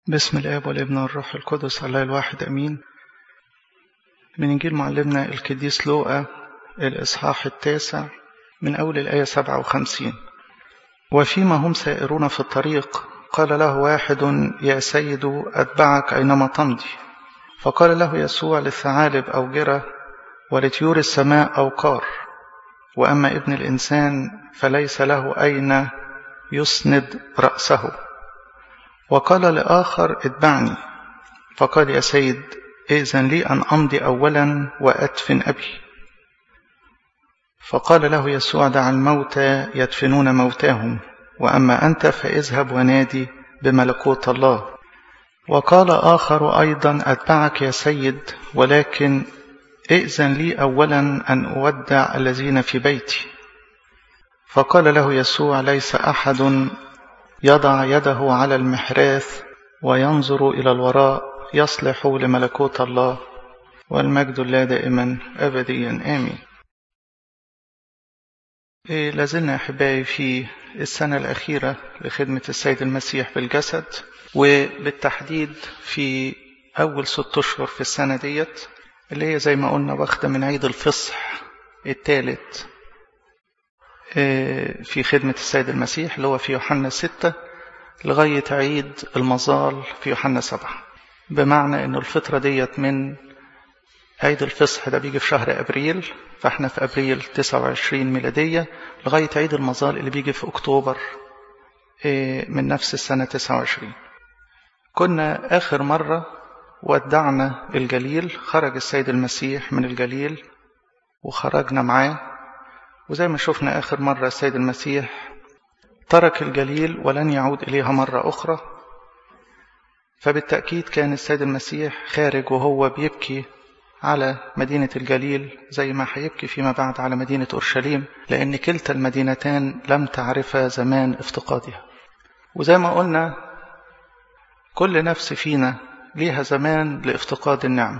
بسم الآب والابن والروح القدس الله الواحد أمين من إنجيل معلمنا القديس لوقا الإصحاح التاسع من أول الآية 57 وفيما هم سائرون في الطريق قال له واحد يا سيد أتبعك أينما تمضي فقال له يسوع للثعالب أوجرة ولطيور السماء أوقار وأما ابن الإنسان فليس له أين يسند رأسه وقال لآخر اتبعني فقال يا سيد إذن لي أن أمضي أولا وأدفن أبي فقال له يسوع دع الموتى يدفنون موتاهم وأما أنت فاذهب ونادي بملكوت الله وقال آخر أيضا أتبعك يا سيد ولكن ائذن لي أولا أن أودع الذين في بيتي فقال له يسوع ليس أحد يضع يده على المحراث وينظر إلى الوراء يصلح لملكوت الله والمجد الله دائما أبديا آمين إيه لازلنا أحبائي في السنة الأخيرة لخدمة السيد المسيح بالجسد وبالتحديد في أول ست أشهر في السنة ديت اللي هي زي ما قلنا واخدة من عيد الفصح الثالث في خدمة السيد المسيح اللي هو في يوحنا ستة لغاية عيد المظال في يوحنا سبعة بمعنى أن الفترة ديت من عيد الفصح ده بيجي في شهر أبريل فاحنا في أبريل 29 ميلادية لغاية عيد المظال اللي بيجي في أكتوبر من نفس السنة 29 كنا آخر مرة ودعنا الجليل خرج السيد المسيح من الجليل وخرجنا معاه وزي ما شفنا آخر مرة السيد المسيح ترك الجليل ولن يعود إليها مرة أخرى فبالتأكيد كان السيد المسيح خارج وهو بيبكي على مدينة الجليل زي ما هيبكي فيما بعد على مدينة أورشليم لأن كلتا المدينتان لم تعرفا زمان افتقادها وزي ما قلنا كل نفس فينا ليها زمان لافتقاد النعمة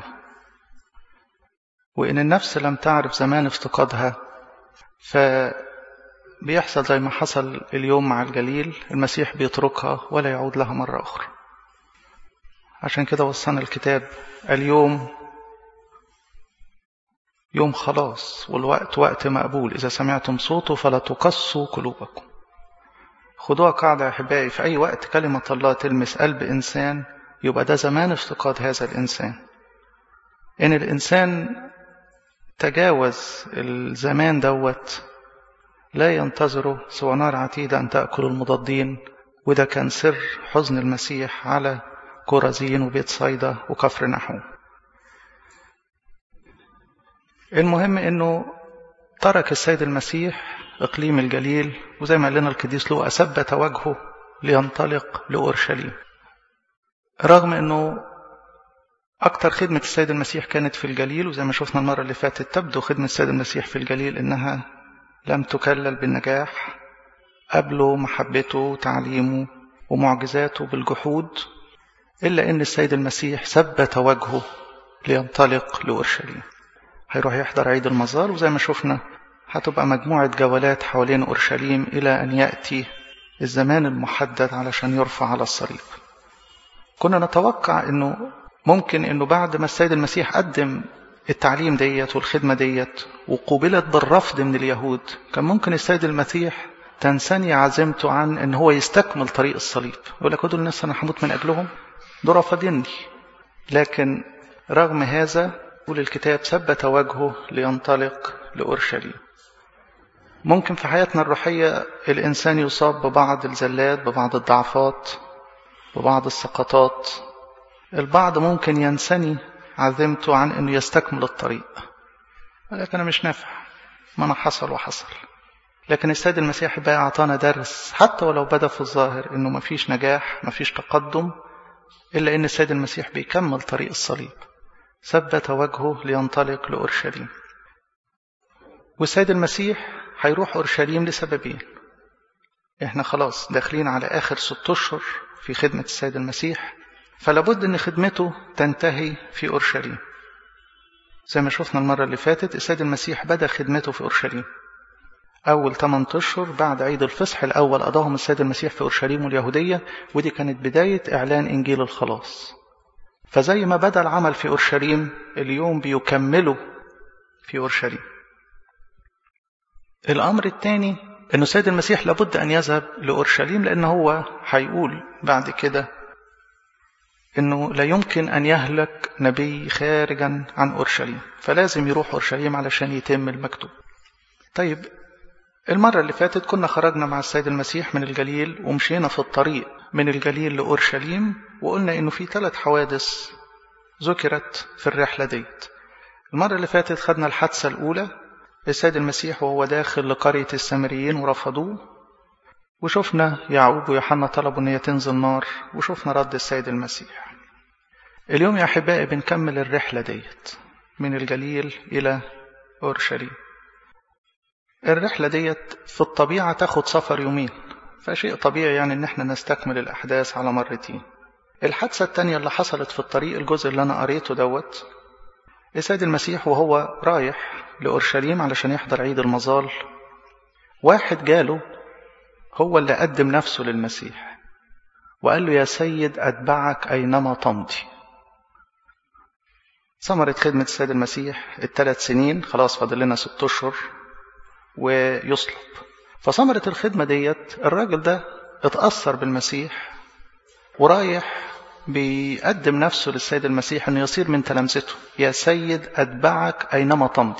وإن النفس لم تعرف زمان افتقادها فبيحصل زي ما حصل اليوم مع الجليل المسيح بيتركها ولا يعود لها مرة أخرى عشان كده وصلنا الكتاب اليوم يوم خلاص والوقت وقت مقبول إذا سمعتم صوته فلا تقصوا قلوبكم خدوها قاعدة يا أحبائي في أي وقت كلمة الله تلمس قلب إنسان يبقى ده زمان افتقاد هذا الإنسان إن الإنسان تجاوز الزمان دوت لا ينتظره سوى نار عتيدة أن تأكل المضادين وده كان سر حزن المسيح على كورزين وبيت صيدا وكفر نحوم المهم أنه ترك السيد المسيح إقليم الجليل وزي ما قال لنا القديس لوقا ثبت وجهه لينطلق لأورشليم رغم أنه أكتر خدمة السيد المسيح كانت في الجليل وزي ما شفنا المرة اللي فاتت تبدو خدمة السيد المسيح في الجليل إنها لم تكلل بالنجاح قبله محبته وتعليمه ومعجزاته بالجحود إلا إن السيد المسيح ثبت وجهه لينطلق لأورشليم هيروح يحضر عيد المزار وزي ما شفنا هتبقى مجموعة جولات حوالين أورشليم إلى أن يأتي الزمان المحدد علشان يرفع على الصليب كنا نتوقع أنه ممكن أنه بعد ما السيد المسيح قدم التعليم ديت والخدمة ديت وقوبلت بالرفض من اليهود كان ممكن السيد المسيح تنسني عزيمته عن أن هو يستكمل طريق الصليب يقول لك دول الناس أنا هموت من أجلهم دول رافضيني لكن رغم هذا يقول الكتاب ثبت وجهه لينطلق لأورشليم ممكن في حياتنا الروحية الإنسان يصاب ببعض الزلات ببعض الضعفات ببعض السقطات البعض ممكن ينسني عزمته عن أنه يستكمل الطريق لكن أنا مش نافع ما أنا حصل وحصل لكن السيد المسيح بقى أعطانا درس حتى ولو بدا في الظاهر أنه مفيش نجاح مفيش تقدم إلا أن السيد المسيح بيكمل طريق الصليب ثبت وجهه لينطلق لأورشليم والسيد المسيح هيروح أورشليم لسببين احنا خلاص داخلين على آخر ست أشهر في خدمة السيد المسيح فلابد أن خدمته تنتهي في أورشليم زي ما شفنا المرة اللي فاتت السيد المسيح بدأ خدمته في أورشليم أول 8 أشهر بعد عيد الفصح الأول قضاهم السيد المسيح في أورشليم واليهودية ودي كانت بداية إعلان إنجيل الخلاص فزي ما بدأ العمل في أورشليم اليوم بيكمله في أورشليم الأمر الثاني أنه السيد المسيح لابد أن يذهب لأورشليم لأن هو هيقول بعد كده أنه لا يمكن أن يهلك نبي خارجا عن أورشليم فلازم يروح أورشليم علشان يتم المكتوب طيب المرة اللي فاتت كنا خرجنا مع السيد المسيح من الجليل ومشينا في الطريق من الجليل لأورشليم وقلنا إنه في ثلاث حوادث ذكرت في الرحلة ديت المرة اللي فاتت خدنا الحادثة الأولى السيد المسيح وهو داخل لقرية السامريين ورفضوه وشفنا يعقوب ويوحنا طلبوا ان هي تنزل نار وشفنا رد السيد المسيح اليوم يا احبائي بنكمل الرحله ديت من الجليل الى اورشليم الرحله ديت في الطبيعه تاخد سفر يومين فشيء طبيعي يعني ان احنا نستكمل الاحداث على مرتين الحادثه الثانيه اللي حصلت في الطريق الجزء اللي انا قريته دوت السيد المسيح وهو رايح لأورشليم علشان يحضر عيد المظال واحد جاله هو اللي قدم نفسه للمسيح وقال له يا سيد أتبعك أينما تمضي ثمرة خدمة السيد المسيح الثلاث سنين خلاص فاضل لنا ست أشهر ويصلب فثمرة الخدمة ديت الراجل ده اتأثر بالمسيح ورايح بيقدم نفسه للسيد المسيح انه يصير من تلامذته يا سيد اتبعك اينما تمضي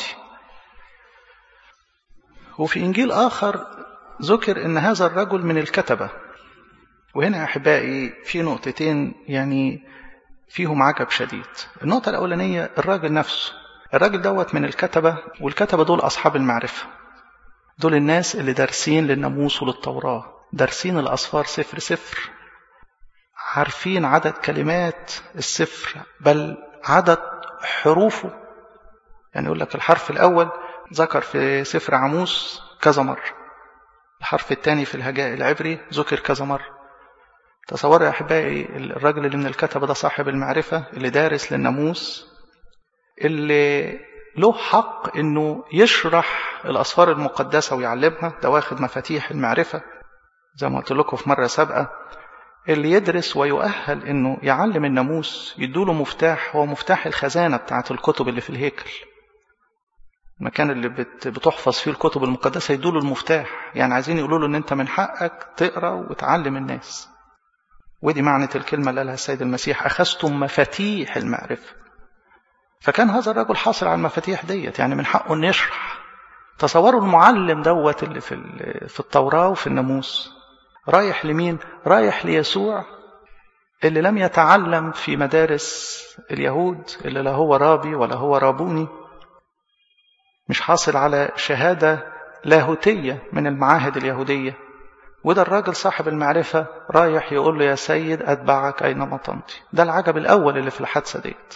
وفي انجيل اخر ذكر ان هذا الرجل من الكتبه وهنا يا احبائي في نقطتين يعني فيهم عجب شديد النقطه الاولانيه الراجل نفسه الراجل دوت من الكتبه والكتبه دول اصحاب المعرفه دول الناس اللي دارسين للناموس وللتوراه دارسين الاصفار سفر سفر عارفين عدد كلمات السفر بل عدد حروفه يعني يقول لك الحرف الأول ذكر في سفر عموس كذا مرة الحرف الثاني في الهجاء العبري ذكر كذا مرة تصوروا يا أحبائي الراجل اللي من الكتبة ده صاحب المعرفة اللي دارس للناموس اللي له حق انه يشرح الاسفار المقدسه ويعلمها ده واخد مفاتيح المعرفه زي ما قلت لكم في مره سابقه اللي يدرس ويؤهل انه يعلم الناموس يدوله مفتاح هو مفتاح الخزانة بتاعت الكتب اللي في الهيكل المكان اللي بتحفظ فيه الكتب المقدسة يدوله المفتاح يعني عايزين يقولوا له ان انت من حقك تقرا وتعلم الناس ودي معنى الكلمة اللي قالها السيد المسيح أخذتم مفاتيح المعرفة فكان هذا الرجل حاصل على المفاتيح ديت يعني من حقه انه يشرح تصوروا المعلم دوت اللي في في التوراة وفي الناموس رايح لمين؟ رايح ليسوع اللي لم يتعلم في مدارس اليهود اللي لا هو رابي ولا هو رابوني مش حاصل على شهادة لاهوتية من المعاهد اليهودية وده الراجل صاحب المعرفة رايح يقول له يا سيد أتبعك أينما تمضي ده العجب الأول اللي في الحادثة ديت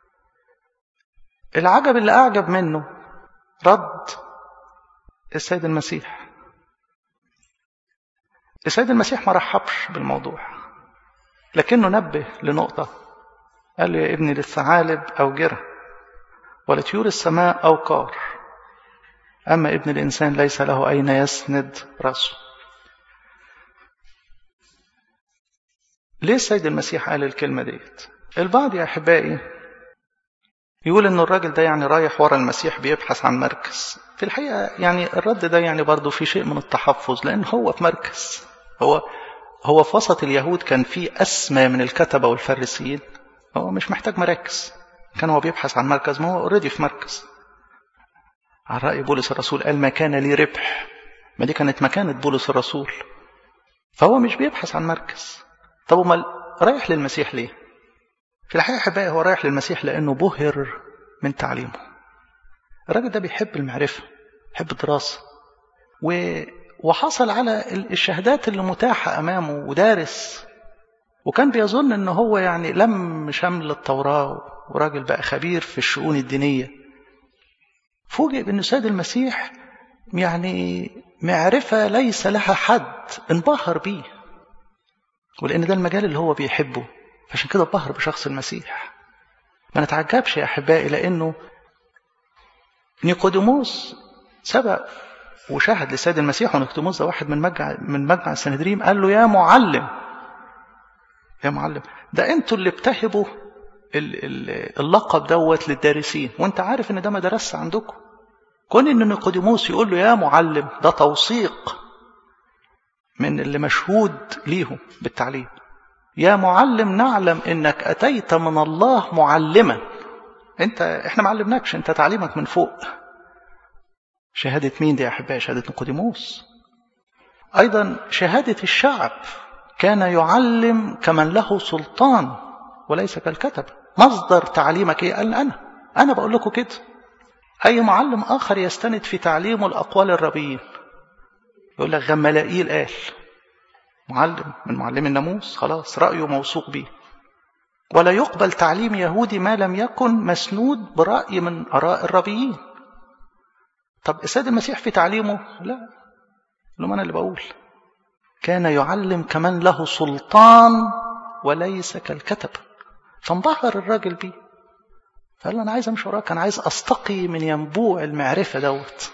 العجب اللي أعجب منه رد السيد المسيح السيد المسيح ما رحبش بالموضوع لكنه نبه لنقطة قال له يا ابني للثعالب أوجرة ولطيور السماء أوقار أما ابن الإنسان ليس له أين يسند رأسه ليه السيد المسيح قال الكلمة ديت البعض يا أحبائي يقول إن الراجل ده يعني رايح ورا المسيح بيبحث عن مركز في الحقيقة يعني الرد ده يعني برضه في شيء من التحفظ لأن هو في مركز هو هو في وسط اليهود كان في أسمى من الكتبة والفريسيين هو مش محتاج مراكز كان هو بيبحث عن مركز ما هو اوريدي في مركز على رأي بولس الرسول قال ما كان لي ربح ما دي كانت مكانة بولس الرسول فهو مش بيبحث عن مركز طب امال رايح للمسيح ليه في الحقيقة أحبائي هو رايح للمسيح لأنه بهر من تعليمه الراجل ده بيحب المعرفة بيحب الدراسة و... وحصل على الشهادات اللي متاحة أمامه ودارس وكان بيظن ان هو يعني لم شمل التوراة وراجل بقى خبير في الشؤون الدينية فوجئ بأن السيد المسيح يعني معرفة ليس لها حد انبهر بيه ولأن ده المجال اللي هو بيحبه فعشان كده انبهر بشخص المسيح ما نتعجبش يا أحبائي لأنه نيقوديموس سبق وشهد للسيد المسيح ونكتموس ده واحد من مجمع من مجمع السندريم قال له يا معلم يا معلم ده انتوا اللي بتهبوا اللقب دوت للدارسين وانت عارف ان ده ما درس عندكم كون ان نيقوديموس يقول له يا معلم ده توثيق من اللي مشهود ليهم بالتعليم يا معلم نعلم انك اتيت من الله معلما انت احنا ما علمناكش انت تعليمك من فوق شهادة مين دي يا احبائي شهادة نيقوديموس ايضا شهادة الشعب كان يعلم كمن له سلطان وليس كالكتب مصدر تعليمك ايه قال انا انا بقول لكم كده اي معلم اخر يستند في تعليمه الاقوال الربيين يقول لك غملائيل قال معلم من معلم الناموس خلاص رايه موثوق به ولا يقبل تعليم يهودي ما لم يكن مسنود براي من اراء الربيين طب السيد المسيح في تعليمه لا لهم انا اللي بقول كان يعلم كمن له سلطان وليس كالكتب فانبهر الراجل بيه فقال له انا عايز امشي وراك انا عايز استقي من ينبوع المعرفه دوت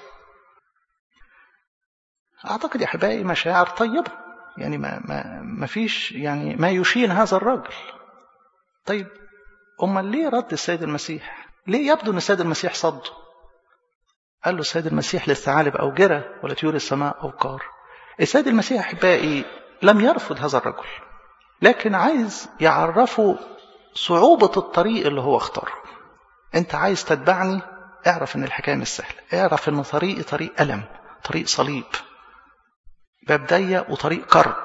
اعتقد يا احبائي مشاعر طيبه يعني ما ما ما فيش يعني ما يشين هذا الرجل طيب امال ليه رد السيد المسيح ليه يبدو ان السيد المسيح صده قال له السيد المسيح للثعالب اوجره ولطيور السماء اوقار السيد المسيح احبائي لم يرفض هذا الرجل لكن عايز يعرفه صعوبة الطريق اللي هو اختاره انت عايز تتبعني اعرف ان الحكاية مش سهلة اعرف ان طريقي طريق ألم طريق صليب باب ضيق وطريق كرب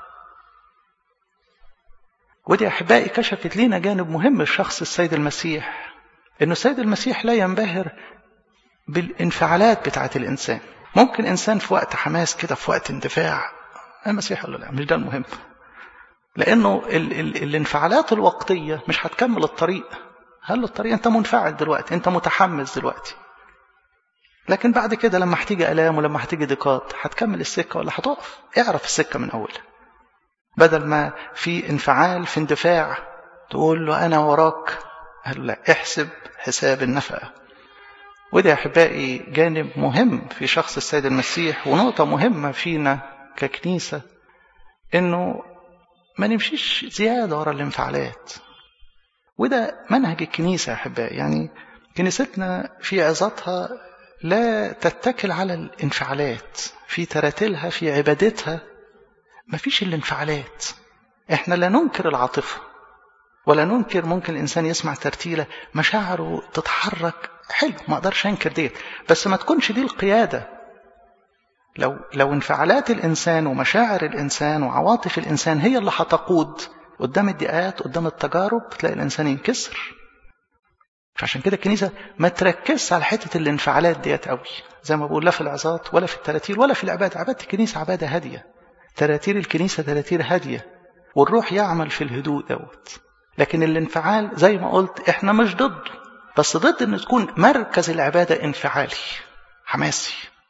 ودي أحبائي كشفت لينا جانب مهم الشخص السيد المسيح إنه السيد المسيح لا ينبهر بالانفعالات بتاعة الإنسان ممكن إنسان في وقت حماس كده في وقت اندفاع المسيح قال له لا مش ده المهم لأنه ال ال الانفعالات الوقتية مش هتكمل الطريق قال له الطريق أنت منفعل دلوقتي أنت متحمس دلوقتي لكن بعد كده لما هتيجي آلام ولما هتيجي ضيقات هتكمل السكة ولا هتقف اعرف السكة من أولها بدل ما في انفعال في اندفاع تقول له أنا وراك قال له لا احسب حساب النفقة وده يا أحبائي جانب مهم في شخص السيد المسيح ونقطة مهمة فينا ككنيسة إنه ما نمشيش زيادة ورا الانفعالات وده منهج الكنيسة يا أحبائي يعني كنيستنا في عظاتها لا تتكل على الانفعالات في تراتلها في عبادتها ما فيش الانفعالات احنا لا ننكر العاطفة ولا ننكر ممكن الإنسان يسمع ترتيلة مشاعره تتحرك حلو ما اقدرش انكر ديت بس ما تكونش دي القيادة لو لو انفعالات الإنسان ومشاعر الإنسان وعواطف الإنسان هي اللي هتقود قدام الضيقات قدام التجارب تلاقي الإنسان ينكسر فعشان كده الكنيسة ما تركزش على حتة الانفعالات ديت قوي زي ما بقول لا في العظات ولا في التراتير ولا في العبادة عبادة الكنيسة عبادة هادية تراتير الكنيسة تراتير هادية والروح يعمل في الهدوء دوت لكن الانفعال زي ما قلت احنا مش ضده بس ضد ان تكون مركز العبادة انفعالي حماسي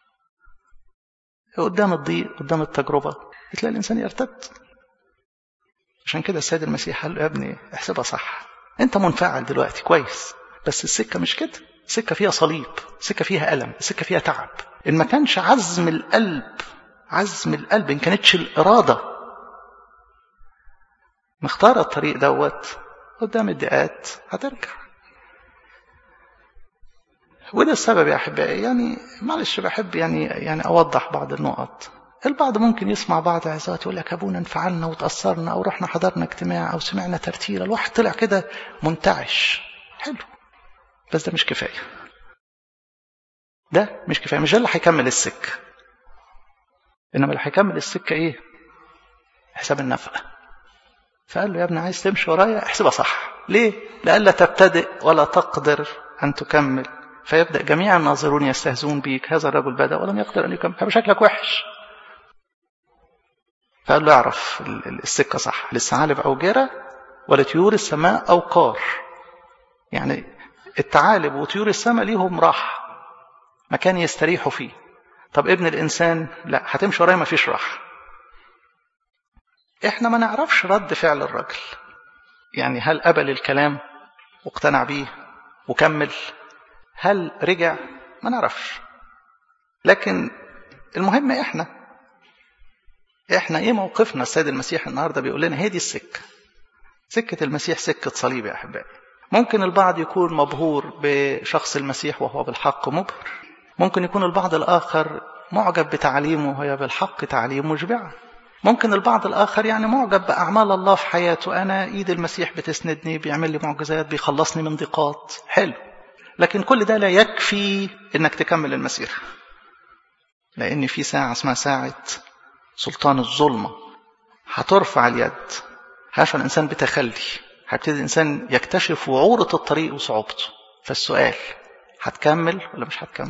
قدام الضيق قدام التجربة تلاقي الإنسان يرتد عشان كده السيد المسيح قال له يا ابني احسبها صح انت منفعل دلوقتي كويس بس السكة مش كده السكة فيها صليب السكة فيها ألم السكة فيها تعب إن ما كانش عزم القلب عزم القلب إن كانتش الإرادة مختار الطريق دوت قدام الدقات هترجع وده السبب يا أحبائي يعني معلش بحب يعني يعني أوضح بعض النقط البعض ممكن يسمع بعض عظات يقول لك أبونا انفعلنا وتأثرنا أو رحنا حضرنا اجتماع أو سمعنا ترتيل الواحد طلع كده منتعش حلو بس ده مش كفاية ده مش كفاية مش ده اللي هيكمل السكة إنما اللي هيكمل السكة إيه حساب النفقة فقال له يا ابني عايز تمشي ورايا احسبها صح ليه لألا تبتدئ ولا تقدر أن تكمل فيبدأ جميع الناظرون يستهزون بيك هذا الرجل بدأ ولم يقدر أن يكمل هيبقى شكلك وحش فقال له اعرف السكة صح للثعالب أوجرة ولطيور السماء أوقار يعني الثعالب وطيور السماء ليهم راحة مكان يستريحوا فيه طب ابن الإنسان لا هتمشي ورايا ما فيش راحة احنا ما نعرفش رد فعل الرجل يعني هل قبل الكلام واقتنع بيه وكمل هل رجع ما نعرفش لكن المهم احنا احنا ايه موقفنا السيد المسيح النهارده بيقول لنا هي دي السكه سكه المسيح سكه صليب يا احبائي ممكن البعض يكون مبهور بشخص المسيح وهو بالحق مبهر ممكن يكون البعض الاخر معجب بتعليمه وهي بالحق تعليم مشبعه ممكن البعض الآخر يعني معجب بأعمال الله في حياته أنا إيد المسيح بتسندني بيعمل لي معجزات بيخلصني من ضيقات حلو لكن كل ده لا يكفي إنك تكمل المسيرة لأن في ساعة اسمها ساعة سلطان الظلمة هترفع اليد هيشعر الإنسان بتخلي هيبتدي الإنسان يكتشف وعورة الطريق وصعوبته فالسؤال هتكمل ولا مش هتكمل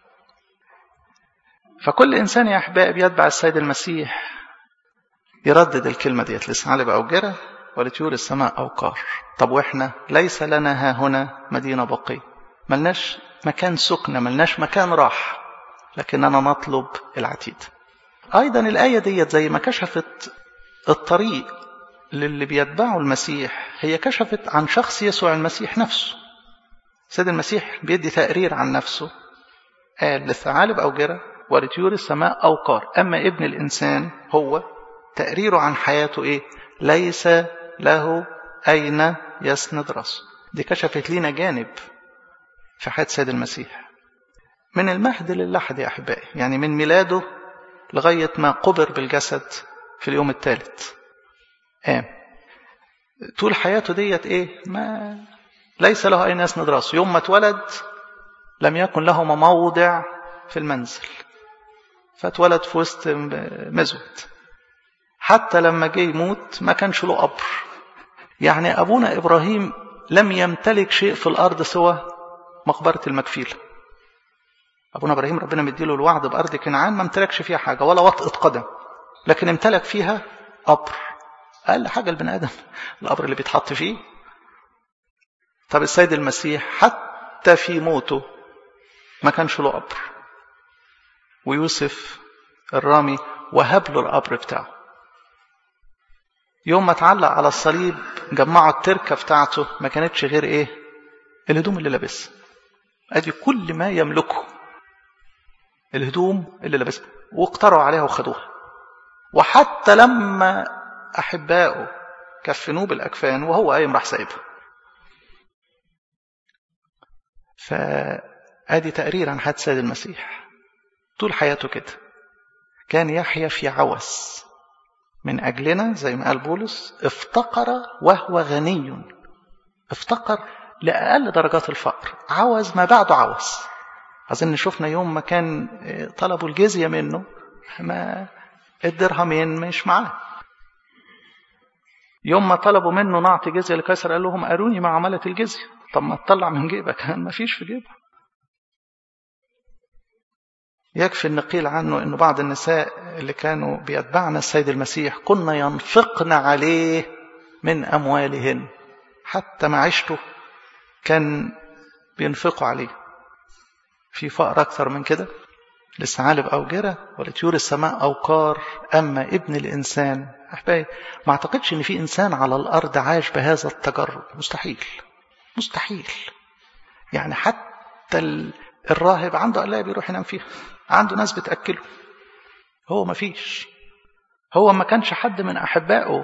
فكل إنسان يا أحبائي بيتبع السيد المسيح يردد الكلمة ديت لثعالب أو جرة ولطيور السماء أوقار طب وإحنا ليس لنا ها هنا مدينة بقية ملناش مكان سكنة ملناش مكان راح لكننا نطلب العتيد أيضا الآية ديت زي ما كشفت الطريق للي بيتبعوا المسيح هي كشفت عن شخص يسوع المسيح نفسه سيد المسيح بيدي تقرير عن نفسه قال للثعالب أو جرة ولطيور السماء أوقار أما ابن الإنسان هو تقريره عن حياته إيه ليس له أين يسند رأسه دي كشفت لنا جانب في حياة سيد المسيح من المهد للحد يا أحبائي يعني من ميلاده لغاية ما قبر بالجسد في اليوم الثالث قام طول حياته ديت إيه ما ليس له أين يسند رأسه يوم ما اتولد لم يكن له موضع في المنزل فاتولد في وسط مزود حتى لما جه يموت ما كانش له قبر يعني أبونا إبراهيم لم يمتلك شيء في الأرض سوى مقبرة المكفيلة أبونا إبراهيم ربنا مديله الوعد بأرض كنعان ما امتلكش فيها حاجة ولا وطئة قدم لكن امتلك فيها قبر أقل حاجة البني آدم القبر اللي بيتحط فيه طب السيد المسيح حتى في موته ما كانش له قبر ويوسف الرامي وهب له القبر بتاعه يوم ما اتعلق على الصليب جمعوا التركة بتاعته ما كانتش غير ايه الهدوم اللي لابسها ادي كل ما يملكه الهدوم اللي لابسها واقتروا عليها وخدوها وحتى لما احبائه كفنوه بالاكفان وهو قايم راح سايبها فادي تقرير عن حد سيد المسيح طول حياته كده كان يحيا في عوس من أجلنا زي ما قال بولس افتقر وهو غني افتقر لأقل درجات الفقر عوز ما بعده عوز أظن شفنا يوم ما كان طلبوا الجزية منه ما الدرهمين مش معاه يوم ما طلبوا منه نعطي جزية لقيصر قال لهم أروني ما عملت الجزية طب ما تطلع من جيبك ما فيش في جيبه يكفي أن قيل عنه أن بعض النساء اللي كانوا بيتبعنا السيد المسيح كنا ينفقن عليه من أموالهن حتى معيشته كان بينفقوا عليه في فقر أكثر من كده للثعالب أوجرة ولطيور السماء أوقار أما ابن الإنسان أحبائي ما أعتقدش أن في إنسان على الأرض عاش بهذا التجرب مستحيل مستحيل يعني حتى الراهب عنده قلاية بيروح ينام فيها عنده ناس بتأكله هو ما فيش هو ما كانش حد من أحبائه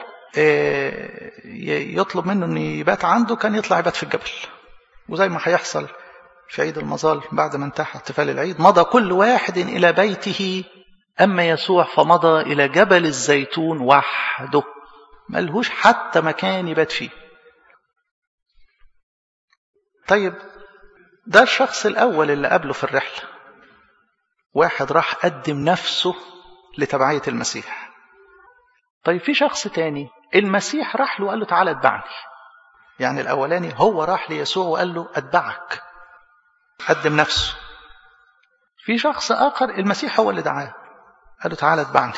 يطلب منه أن يبات عنده كان يطلع يبات في الجبل وزي ما هيحصل في عيد المظال بعد ما انتهى احتفال العيد مضى كل واحد إلى بيته أما يسوع فمضى إلى جبل الزيتون وحده ملهوش حتى مكان يبات فيه طيب ده الشخص الأول اللي قابله في الرحلة واحد راح قدم نفسه لتبعية المسيح طيب في شخص تاني المسيح راح له وقال له تعالى اتبعني يعني الأولاني هو راح ليسوع وقال له أتبعك قدم نفسه في شخص آخر المسيح هو اللي دعاه قال له تعالى اتبعني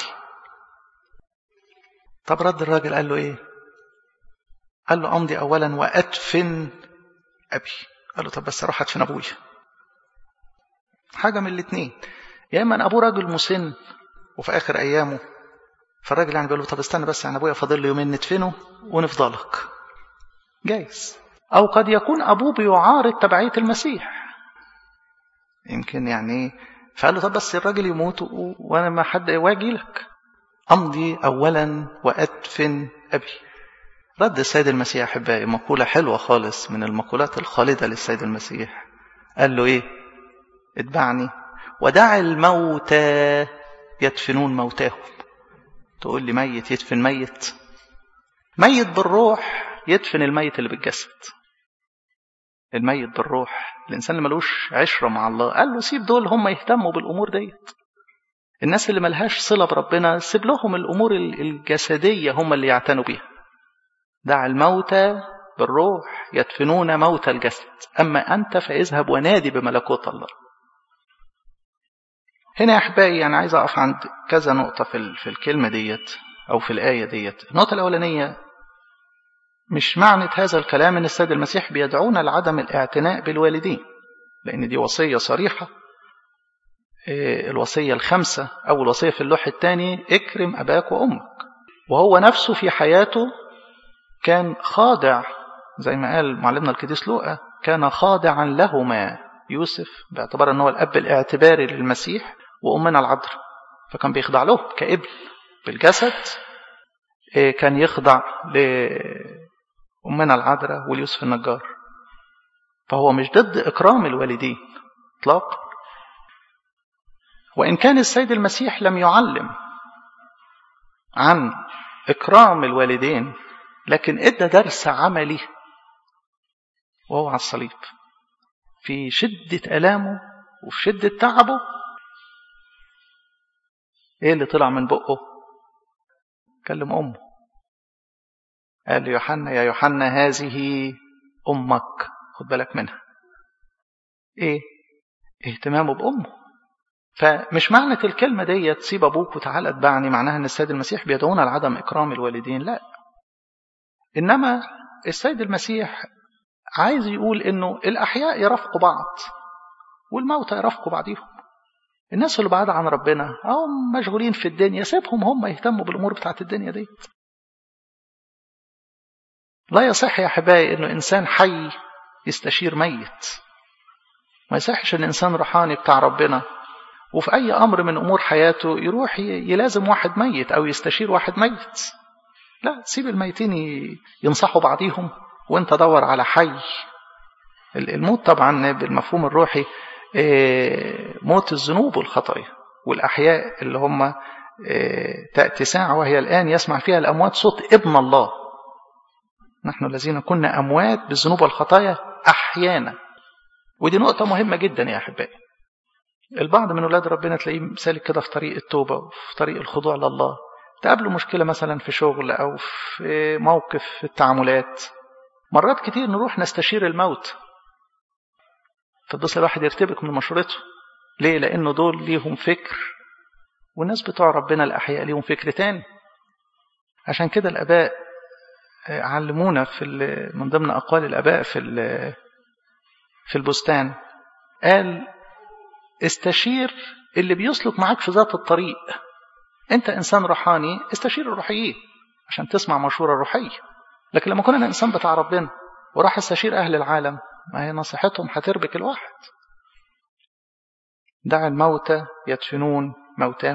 طب رد الراجل قال له ايه قال له أمضي أولا وأدفن أبي قال له طب بس أروح أدفن أبويا حاجة من الاثنين يا إما أن أبوه راجل مسن وفي آخر أيامه فالراجل يعني بيقول له طب استنى بس يعني أبويا فاضل له يومين ندفنه ونفضلك جايز أو قد يكون أبوه بيعارض تبعية المسيح يمكن يعني فقال له طب بس الراجل يموت وانا ما حد واجي لك امضي اولا وادفن ابي رد السيد المسيح احبائي مقوله حلوه خالص من المقولات الخالده للسيد المسيح قال له ايه اتبعني ودع الموتى يدفنون موتاهم تقول لي ميت يدفن ميت ميت بالروح يدفن الميت اللي بالجسد الميت بالروح الانسان اللي ملوش عشره مع الله قال له سيب دول هم يهتموا بالامور ديت الناس اللي ملهاش صله بربنا سيب لهم الامور الجسديه هم اللي يعتنوا بيها دع الموتى بالروح يدفنون موت الجسد اما انت فاذهب ونادي بملكوت الله هنا يا احبائي انا عايز اقف عند كذا نقطه في في الكلمه ديت او في الايه ديت النقطه الاولانيه مش معنى هذا الكلام ان السيد المسيح بيدعونا لعدم الاعتناء بالوالدين لان دي وصيه صريحه الوصيه الخامسه او الوصيه في اللوح الثاني اكرم اباك وامك وهو نفسه في حياته كان خاضع زي ما قال معلمنا القديس لوقا كان خاضعا لهما يوسف باعتبار ان هو الاب الاعتباري للمسيح وامنا العذراء فكان بيخضع له كابن بالجسد كان يخضع لأمنا العذراء وليوسف النجار فهو مش ضد إكرام الوالدين إطلاقا وإن كان السيد المسيح لم يعلم عن إكرام الوالدين لكن إدى درس عملي وهو على الصليب في شدة ألامه وفي شدة تعبه إيه اللي طلع من بقه كلم أمه قال ليوحنا يا يوحنا هذه أمك خد بالك منها إيه اهتمامه بأمه فمش معنى الكلمة دي تسيب أبوك وتعالى اتبعني معناها أن السيد المسيح بيدعونا لعدم إكرام الوالدين لا إنما السيد المسيح عايز يقول إنه الأحياء يرافقوا بعض والموتى يرافقوا بعضهم الناس اللي بعاد عن ربنا أو مشغولين في الدنيا سيبهم هم يهتموا بالأمور بتاعت الدنيا دي لا يصح يا أحبائي إنه إنسان حي يستشير ميت ما يصحش إن إنسان روحاني بتاع ربنا وفي أي أمر من أمور حياته يروح يلازم واحد ميت أو يستشير واحد ميت لا سيب الميتين ينصحوا بعضيهم وانت دور على حي الموت طبعا بالمفهوم الروحي موت الذنوب والخطايا والأحياء اللي هم تأتي ساعة وهي الآن يسمع فيها الأموات صوت ابن الله نحن الذين كنا أموات بالذنوب والخطايا أحيانا ودي نقطة مهمة جدا يا أحبائي البعض من أولاد ربنا تلاقيه سالك كده في طريق التوبة وفي طريق الخضوع لله تقابله مشكلة مثلا في شغل أو في موقف في التعاملات مرات كتير نروح نستشير الموت فتبص الواحد يرتبك من مشورته ليه لأنه دول ليهم فكر والناس بتوع ربنا الأحياء ليهم فكر تاني عشان كده الآباء علمونا في من ضمن أقوال الآباء في في البستان قال استشير اللي بيسلك معاك في ذات الطريق انت انسان روحاني استشير الروحيين عشان تسمع مشوره روحيه لكن لما كنا انا انسان بتاع ربنا وراح استشير اهل العالم ما هي نصيحتهم هتربك الواحد دع الموتى يدفنون موتاه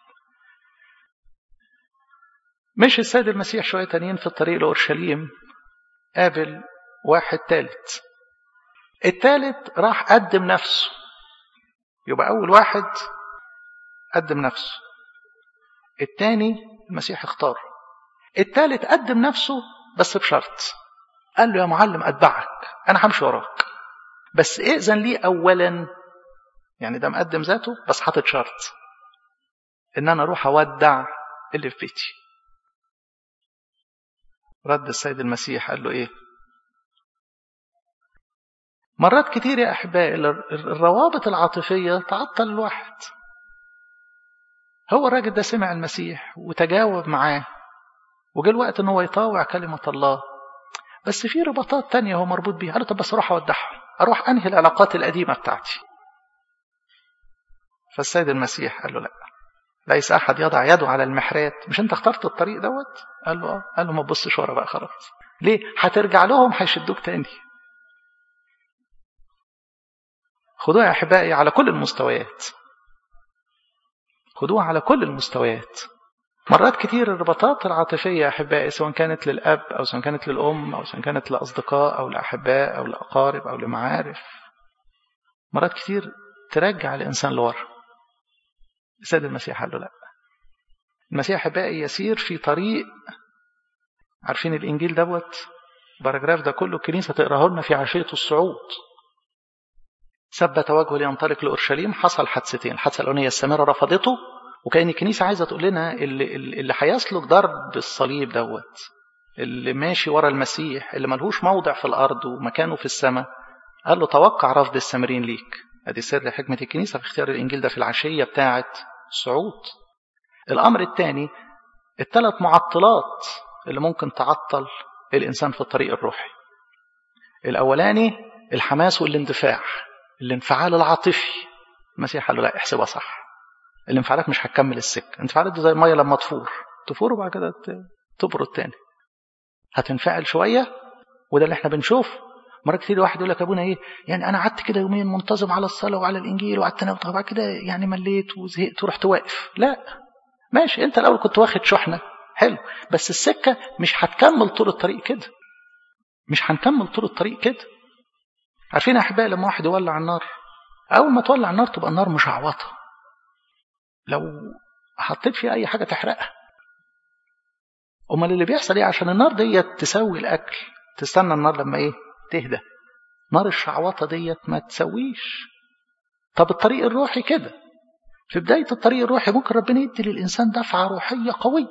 مش السيد المسيح شوية تانيين في الطريق لأورشليم قابل واحد تالت التالت راح قدم نفسه يبقى أول واحد قدم نفسه التاني المسيح اختاره التالت قدم نفسه بس بشرط قال له يا معلم أتبعك أنا همشي وراك بس ائذن لي أولا يعني ده مقدم ذاته بس حاطط شرط إن أنا أروح أودع اللي في بيتي رد السيد المسيح قال له إيه مرات كتير يا أحبائي الروابط العاطفية تعطل الواحد هو الراجل ده سمع المسيح وتجاوب معاه وجه الوقت ان هو يطاوع كلمة الله بس في رباطات تانية هو مربوط بيها قال طب بس اروح اودعها اروح انهي العلاقات القديمة بتاعتي فالسيد المسيح قال له لا ليس احد يضع يده على المحرات مش انت اخترت الطريق دوت قال له اه قال له ما تبصش ورا بقى خلاص ليه هترجع لهم هيشدوك تاني خدوها يا احبائي على كل المستويات خدوها على كل المستويات مرات كتير الرباطات العاطفية يا أحبائي سواء كانت للأب أو سواء كانت للأم أو سواء كانت لأصدقاء أو لأحباء أو لأقارب أو لمعارف مرات كتير ترجع الإنسان لورا السيد المسيح قال له لا المسيح أحبائي يسير في طريق عارفين الإنجيل دوت باراجراف ده كله الكنيسة تقراه لنا في عشية الصعود ثبت وجهه لينطلق لأورشليم حصل حادثتين الحادثة الأولانية السامرة رفضته وكأن الكنيسة عايزة تقول لنا اللي, اللي هيسلك ضرب الصليب دوت اللي ماشي ورا المسيح اللي ملهوش موضع في الأرض ومكانه في السماء قال له توقع رفض السامرين ليك ادي سر حكمة الكنيسة في اختيار الإنجيل ده في العشية بتاعة الصعود الأمر الثاني الثلاث معطلات اللي ممكن تعطل الإنسان في الطريق الروحي الأولاني الحماس والاندفاع الانفعال العاطفي المسيح قال له لا احسبها صح الانفعالات مش هتكمل السكة الانفعالات دي زي المية لما تفور تفور وبعد كده تبرد تاني هتنفعل شوية وده اللي احنا بنشوف مرات كتير واحد يقول لك ابونا ايه يعني انا قعدت كده يومين منتظم على الصلاه وعلى الانجيل وقعدت انا وبعد كده يعني مليت وزهقت ورحت واقف لا ماشي انت الاول كنت واخد شحنه حلو بس السكه مش هتكمل طول الطريق كده مش هنكمل طول الطريق كده عارفين يا احبائي لما واحد يولع النار اول ما تولع النار تبقى النار مشعوطه لو حطيت فيها اي حاجه تحرقها امال اللي بيحصل ايه عشان النار ديت تسوي الاكل تستنى النار لما ايه تهدى نار الشعوطه ديت ما تسويش طب الطريق الروحي كده في بداية الطريق الروحي ممكن ربنا يدي للإنسان دفعة روحية قوية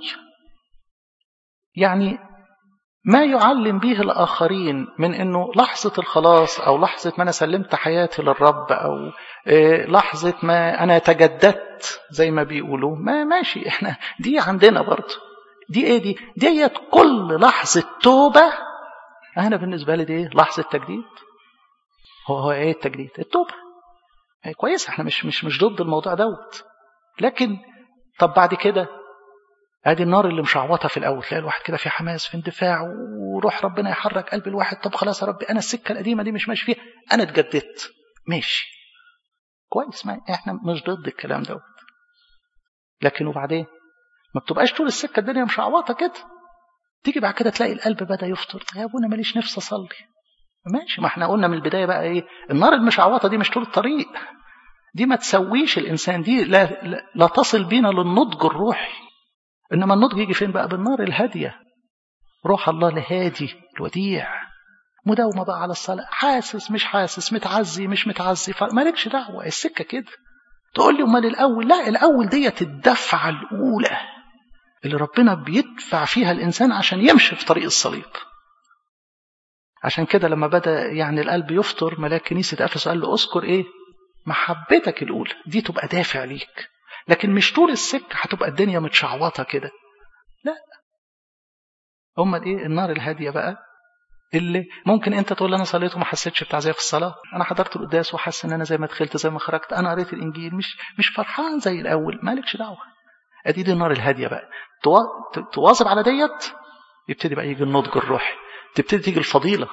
يعني ما يعلم به الآخرين من أنه لحظة الخلاص أو لحظة ما أنا سلمت حياتي للرب أو لحظة ما أنا تجددت زي ما بيقولوا ما ماشي إحنا دي عندنا برضه دي إيه دي ديت كل لحظة توبة أنا بالنسبة لي دي لحظة تجديد هو هو إيه التجديد التوبة هي كويس احنا مش مش مش ضد الموضوع دوت لكن طب بعد كده ادي النار اللي مشعوطه في الاول تلاقي الواحد كده في حماس في اندفاع وروح ربنا يحرك قلب الواحد طب خلاص يا رب انا السكه القديمه دي مش ماشي فيها انا اتجددت ماشي كويس ما احنا مش ضد الكلام دوت لكن وبعدين ما بتبقاش طول السكه الدنيا مشعوطه كده تيجي بعد كده تلاقي القلب بدا يفطر يا ابونا ماليش نفس اصلي ماشي ما احنا قلنا من البدايه بقى ايه النار المشعوطه دي مش طول الطريق دي ما تسويش الانسان دي لا, لا, لا تصل بينا للنضج الروحي انما النضج يجي فين بقى بالنار الهاديه روح الله الهادي الوديع مداومه بقى على الصلاه حاسس مش حاسس متعزي مش متعزي مالكش دعوه السكه كده تقول لي امال الاول لا الاول ديت الدفعه الاولى اللي ربنا بيدفع فيها الانسان عشان يمشي في طريق الصليب عشان كده لما بدا يعني القلب يفطر ملاك كنيسه افسس قال له اذكر ايه محبتك الاولى دي تبقى دافع ليك لكن مش طول السكه هتبقى الدنيا متشعوطه كده لا امال ايه النار الهاديه بقى اللي ممكن انت تقول انا صليت وما حسيتش بتعزيه في الصلاه انا حضرت القداس وحاسس ان انا زي ما دخلت زي ما خرجت انا قريت الانجيل مش مش فرحان زي الاول مالكش دعوه ادي دي النار الهاديه بقى تواظب على ديت يبتدي بقى يجي النضج الروحي تبتدي تيجي الفضيله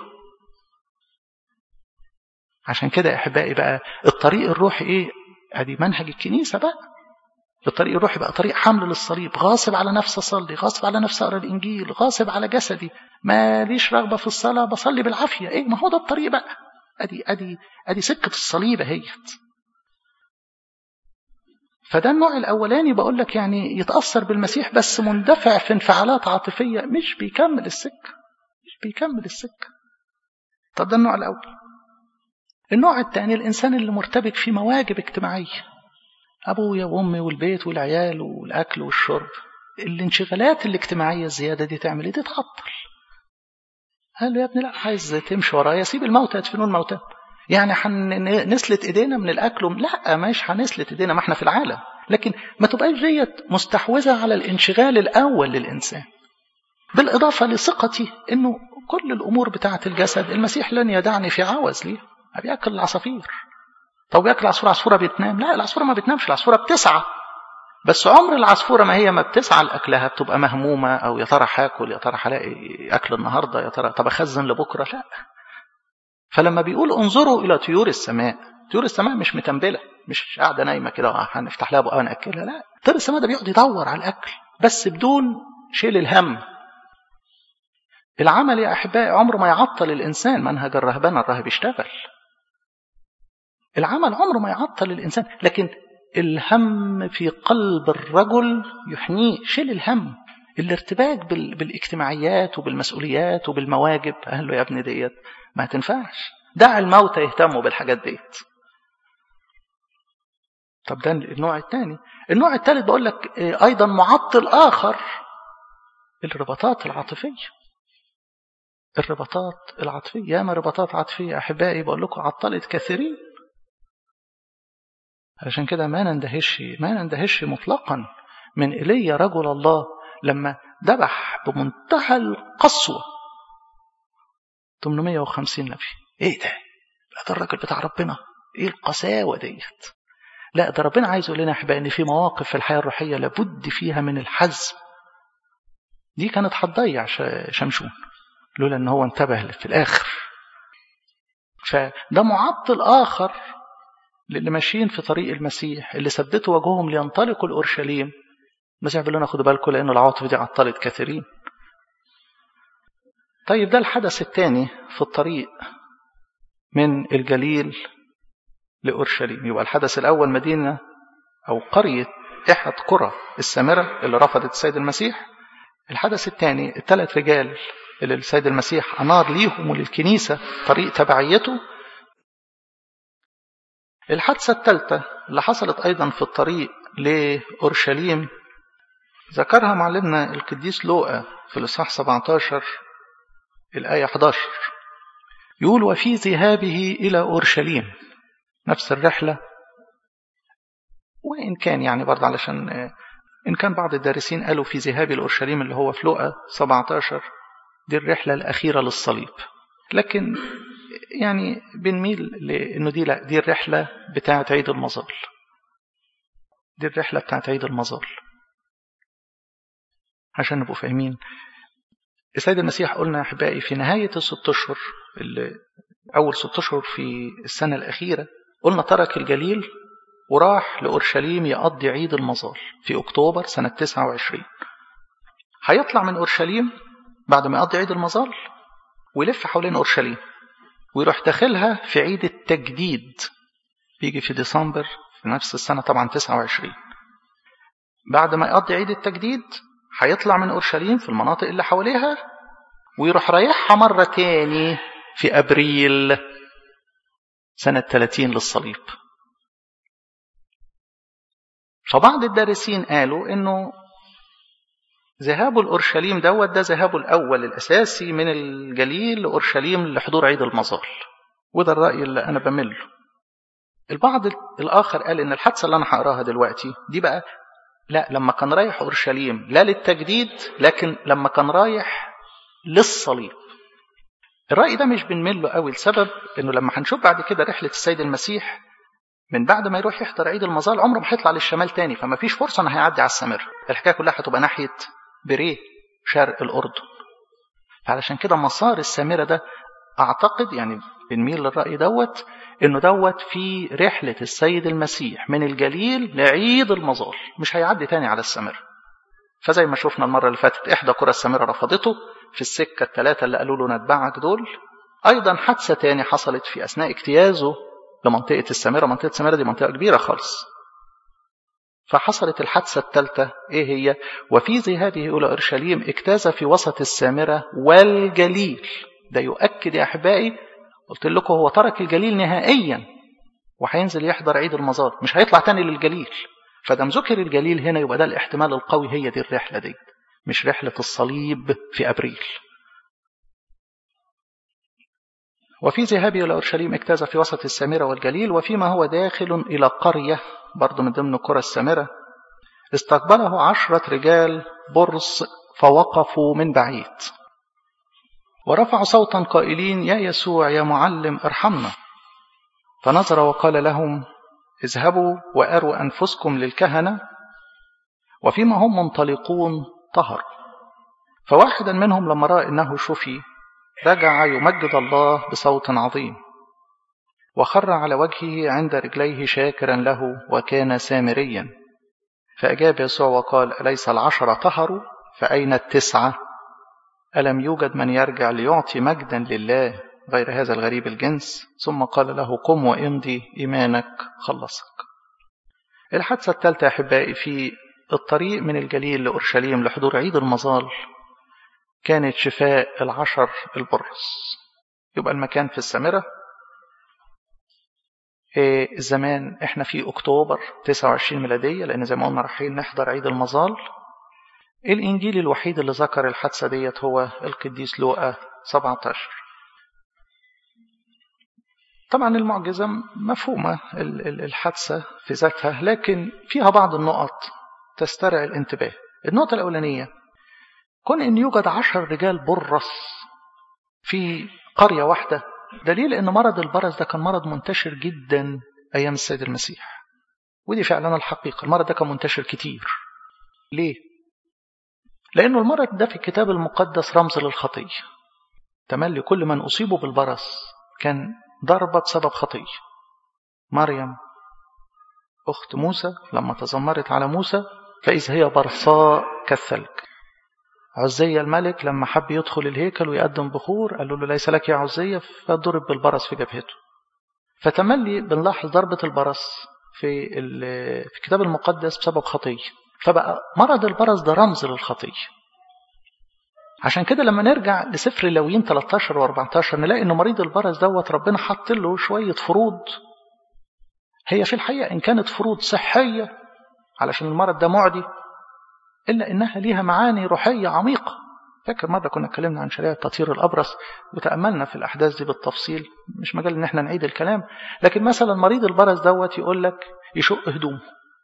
عشان كده يا احبائي بقى الطريق الروحي ايه ادي منهج الكنيسه بقى الطريق الروحي بقى طريق حمل للصليب غاصب على نفسي اصلي غاصب على نفسي اقرا الانجيل غاصب على جسدي ماليش رغبه في الصلاه بصلي بالعافيه ايه ما هو ده الطريق بقى ادي ادي ادي سكه الصليب اهيت فده النوع الاولاني بقول لك يعني يتاثر بالمسيح بس مندفع في انفعالات عاطفيه مش بيكمل السكه مش بيكمل السكه طب ده النوع الاول النوع الثاني الانسان اللي مرتبك في مواجب اجتماعيه ابويا وامي والبيت والعيال والاكل والشرب الانشغالات الاجتماعيه الزياده دي تعمل ايه دي تعطل قال له يا ابني لا عايز تمشي ورايا سيب الموتى يدفنون الموتى يعني نسلت ايدينا من الاكل لا مش هنسلت ايدينا ما احنا في العالم لكن ما تبقاش ديت مستحوذه على الانشغال الاول للانسان بالاضافه لثقتي انه كل الامور بتاعه الجسد المسيح لن يدعني في عوز ليه بياكل العصافير طب بياكل عصفوره عصفوره بتنام لا العصفوره ما بتنامش العصفوره بتسعى بس عمر العصفوره ما هي ما بتسعى لاكلها بتبقى مهمومه او يا ترى هاكل يا ترى هلاقي اكل النهارده يا ترى طب اخزن لبكره لا فلما بيقول انظروا الى طيور السماء طيور السماء مش متنبله مش قاعده نايمه كده هنفتح لها بقى وناكلها لا طير السماء ده بيقعد يدور على الاكل بس بدون شيل الهم العمل يا احبائي عمره ما يعطل الانسان منهج الرهبنه الراهب يشتغل العمل عمره ما يعطل الانسان لكن الهم في قلب الرجل يحنيه شيل الهم الارتباك بالاجتماعيات وبالمسؤوليات وبالمواجب قال له يا ابني ديت ما تنفعش دع الموتى يهتموا بالحاجات ديت طب ده النوع الثاني النوع الثالث بقول لك ايضا معطل اخر الرباطات العاطفيه الرباطات العاطفيه ياما رباطات عاطفيه احبائي بقول لكم عطلت كثيرين عشان كده ما نندهش ما نندهش مطلقا من ايليا رجل الله لما ذبح بمنتهى القسوه 850 نبي ايه ده لا ده الراجل بتاع ربنا ايه القساوه ديت لا ده ربنا عايز يقول لنا يا احبائي ان في مواقف في الحياه الروحيه لابد فيها من الحزم دي كانت هتضيع شمشون لولا ان هو انتبه في الاخر فده معطل اخر للي ماشيين في طريق المسيح اللي ثبتوا وجههم لينطلقوا لاورشليم المسيح بيقول لنا خدوا بالكم لان العواطف دي عطلت كثيرين طيب ده الحدث الثاني في الطريق من الجليل لأورشليم يبقى الحدث الأول مدينة أو قرية إحد قرى السامرة اللي رفضت السيد المسيح الحدث الثاني الثلاث رجال اللي السيد المسيح أنار ليهم وللكنيسة طريق تبعيته الحادثة الثالثة اللي حصلت أيضا في الطريق لأورشليم ذكرها معلمنا القديس لوقا في الإصحاح 17 الآية 11 يقول وفي ذهابه إلى أورشليم نفس الرحلة وإن كان يعني برضه علشان إن كان بعض الدارسين قالوا في ذهاب الأورشليم اللي هو في لوقا 17 دي الرحلة الأخيرة للصليب لكن يعني بنميل لأنه دي لا دي الرحلة بتاعة عيد المظال دي الرحلة بتاعة عيد المظال عشان نبقوا فاهمين السيد المسيح قلنا يا أحبائي في نهاية الست أشهر أول ست أشهر في السنة الأخيرة قلنا ترك الجليل وراح لأورشليم يقضي عيد المظال في أكتوبر سنة 29 هيطلع من أورشليم بعد ما يقضي عيد المظال ويلف حوالين أورشليم ويروح داخلها في عيد التجديد بيجي في ديسمبر في نفس السنة طبعا 29 بعد ما يقضي عيد التجديد هيطلع من أورشليم في المناطق اللي حواليها ويروح رايحها مرة تاني في أبريل سنة 30 للصليب فبعض الدارسين قالوا انه ذهابه لأورشليم دوت ده ذهابه الأول الأساسي من الجليل لأورشليم لحضور عيد المظال وده الرأي اللي أنا بمله البعض الآخر قال إن الحادثة اللي أنا هقراها دلوقتي دي بقى لا لما كان رايح أورشليم لا للتجديد لكن لما كان رايح للصليب الرأي ده مش بنمل له قوي لسبب إنه لما هنشوف بعد كده رحلة السيد المسيح من بعد ما يروح يحضر عيد المظال عمره ما هيطلع للشمال تاني فما فيش فرصة إنه هيعدي على السامرة الحكاية كلها هتبقى ناحية بريه شرق الأردن علشان كده مسار السامرة ده أعتقد يعني بنميل للرأي دوت إنه دوت في رحلة السيد المسيح من الجليل لعيد المظال مش هيعدي تاني على السامرة فزي ما شفنا المرة اللي فاتت إحدى قرى السامرة رفضته في السكة الثلاثة اللي قالوا له نتبعك دول أيضا حادثة تاني حصلت في أثناء اجتيازه لمنطقة السامرة منطقة السامرة دي منطقة كبيرة خالص فحصلت الحادثة الثالثة إيه هي وفي ذهابه إلى أورشليم اجتاز في وسط السامرة والجليل ده يؤكد يا أحبائي قلت لكم هو ترك الجليل نهائيا وهينزل يحضر عيد المظال مش هيطلع تاني للجليل فدام ذكر الجليل هنا يبقى ده الاحتمال القوي هي دي الرحلة دي مش رحلة الصليب في أبريل وفي ذهابه إلى أورشليم اجتاز في وسط السامرة والجليل وفيما هو داخل إلى قرية برضه من ضمن قرى السامرة استقبله عشرة رجال برص فوقفوا من بعيد ورفعوا صوتا قائلين يا يسوع يا معلم ارحمنا فنظر وقال لهم اذهبوا وأروا أنفسكم للكهنة وفيما هم منطلقون طهروا فواحدا منهم لما رأى أنه شفي رجع يمجد الله بصوت عظيم وخر على وجهه عند رجليه شاكرا له وكان سامريا فأجاب يسوع وقال أليس العشرة طهروا فأين التسعة ألم يوجد من يرجع ليعطي مجدا لله غير هذا الغريب الجنس ثم قال له قم وامضي إيمانك خلصك الحادثة الثالثة أحبائي في الطريق من الجليل لأورشليم لحضور عيد المظال كانت شفاء العشر البرص يبقى المكان في السامرة إيه الزمان احنا في اكتوبر 29 ميلادية لان زي ما قلنا رايحين نحضر عيد المظال الانجيل الوحيد اللي ذكر الحادثة ديت هو القديس لوقا 17 طبعا المعجزة مفهومة الحادثة في ذاتها لكن فيها بعض النقط تسترعي الانتباه النقطة الأولانية كون أن يوجد عشر رجال برص في قرية واحدة دليل أن مرض البرص ده كان مرض منتشر جدا أيام السيد المسيح ودي فعلا الحقيقة المرض ده كان منتشر كتير ليه؟ لأنه المرض ده في الكتاب المقدس رمز للخطية تملي كل من أصيبوا بالبرص كان ضربة بسبب خطية مريم أخت موسى لما تذمرت على موسى فإذا هي برصاء كالثلج عزية الملك لما حب يدخل الهيكل ويقدم بخور قالوا له ليس لك يا عزية فضرب بالبرص في جبهته فتملي بنلاحظ ضربة البرص في في الكتاب المقدس بسبب خطية فبقى مرض البرص ده رمز للخطية عشان كده لما نرجع لسفر اللاويين 13 و14 نلاقي ان مريض البرص دوت ربنا حط له شويه فروض هي في الحقيقه ان كانت فروض صحيه علشان المرض ده معدي الا انها ليها معاني روحيه عميقه فاكر مره كنا اتكلمنا عن شريعه تطهير الابرص وتاملنا في الاحداث دي بالتفصيل مش مجال ان احنا نعيد الكلام لكن مثلا مريض البرص دوت يقول لك يشق هدومه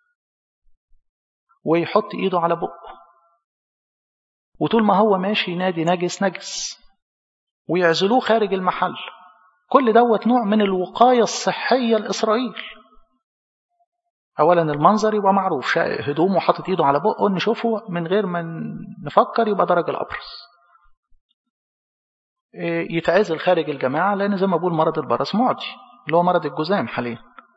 ويحط ايده على بقه وطول ما هو ماشي ينادي نجس نجس ويعزلوه خارج المحل كل دوت نوع من الوقاية الصحية لإسرائيل أولا المنظر يبقى معروف شائق هدومه وحاطط إيده على بقه نشوفه من غير ما نفكر يبقى درج الأبرص يتعزل خارج الجماعة لأن زي ما بقول مرض البرص معدي اللي هو مرض الجذام حاليا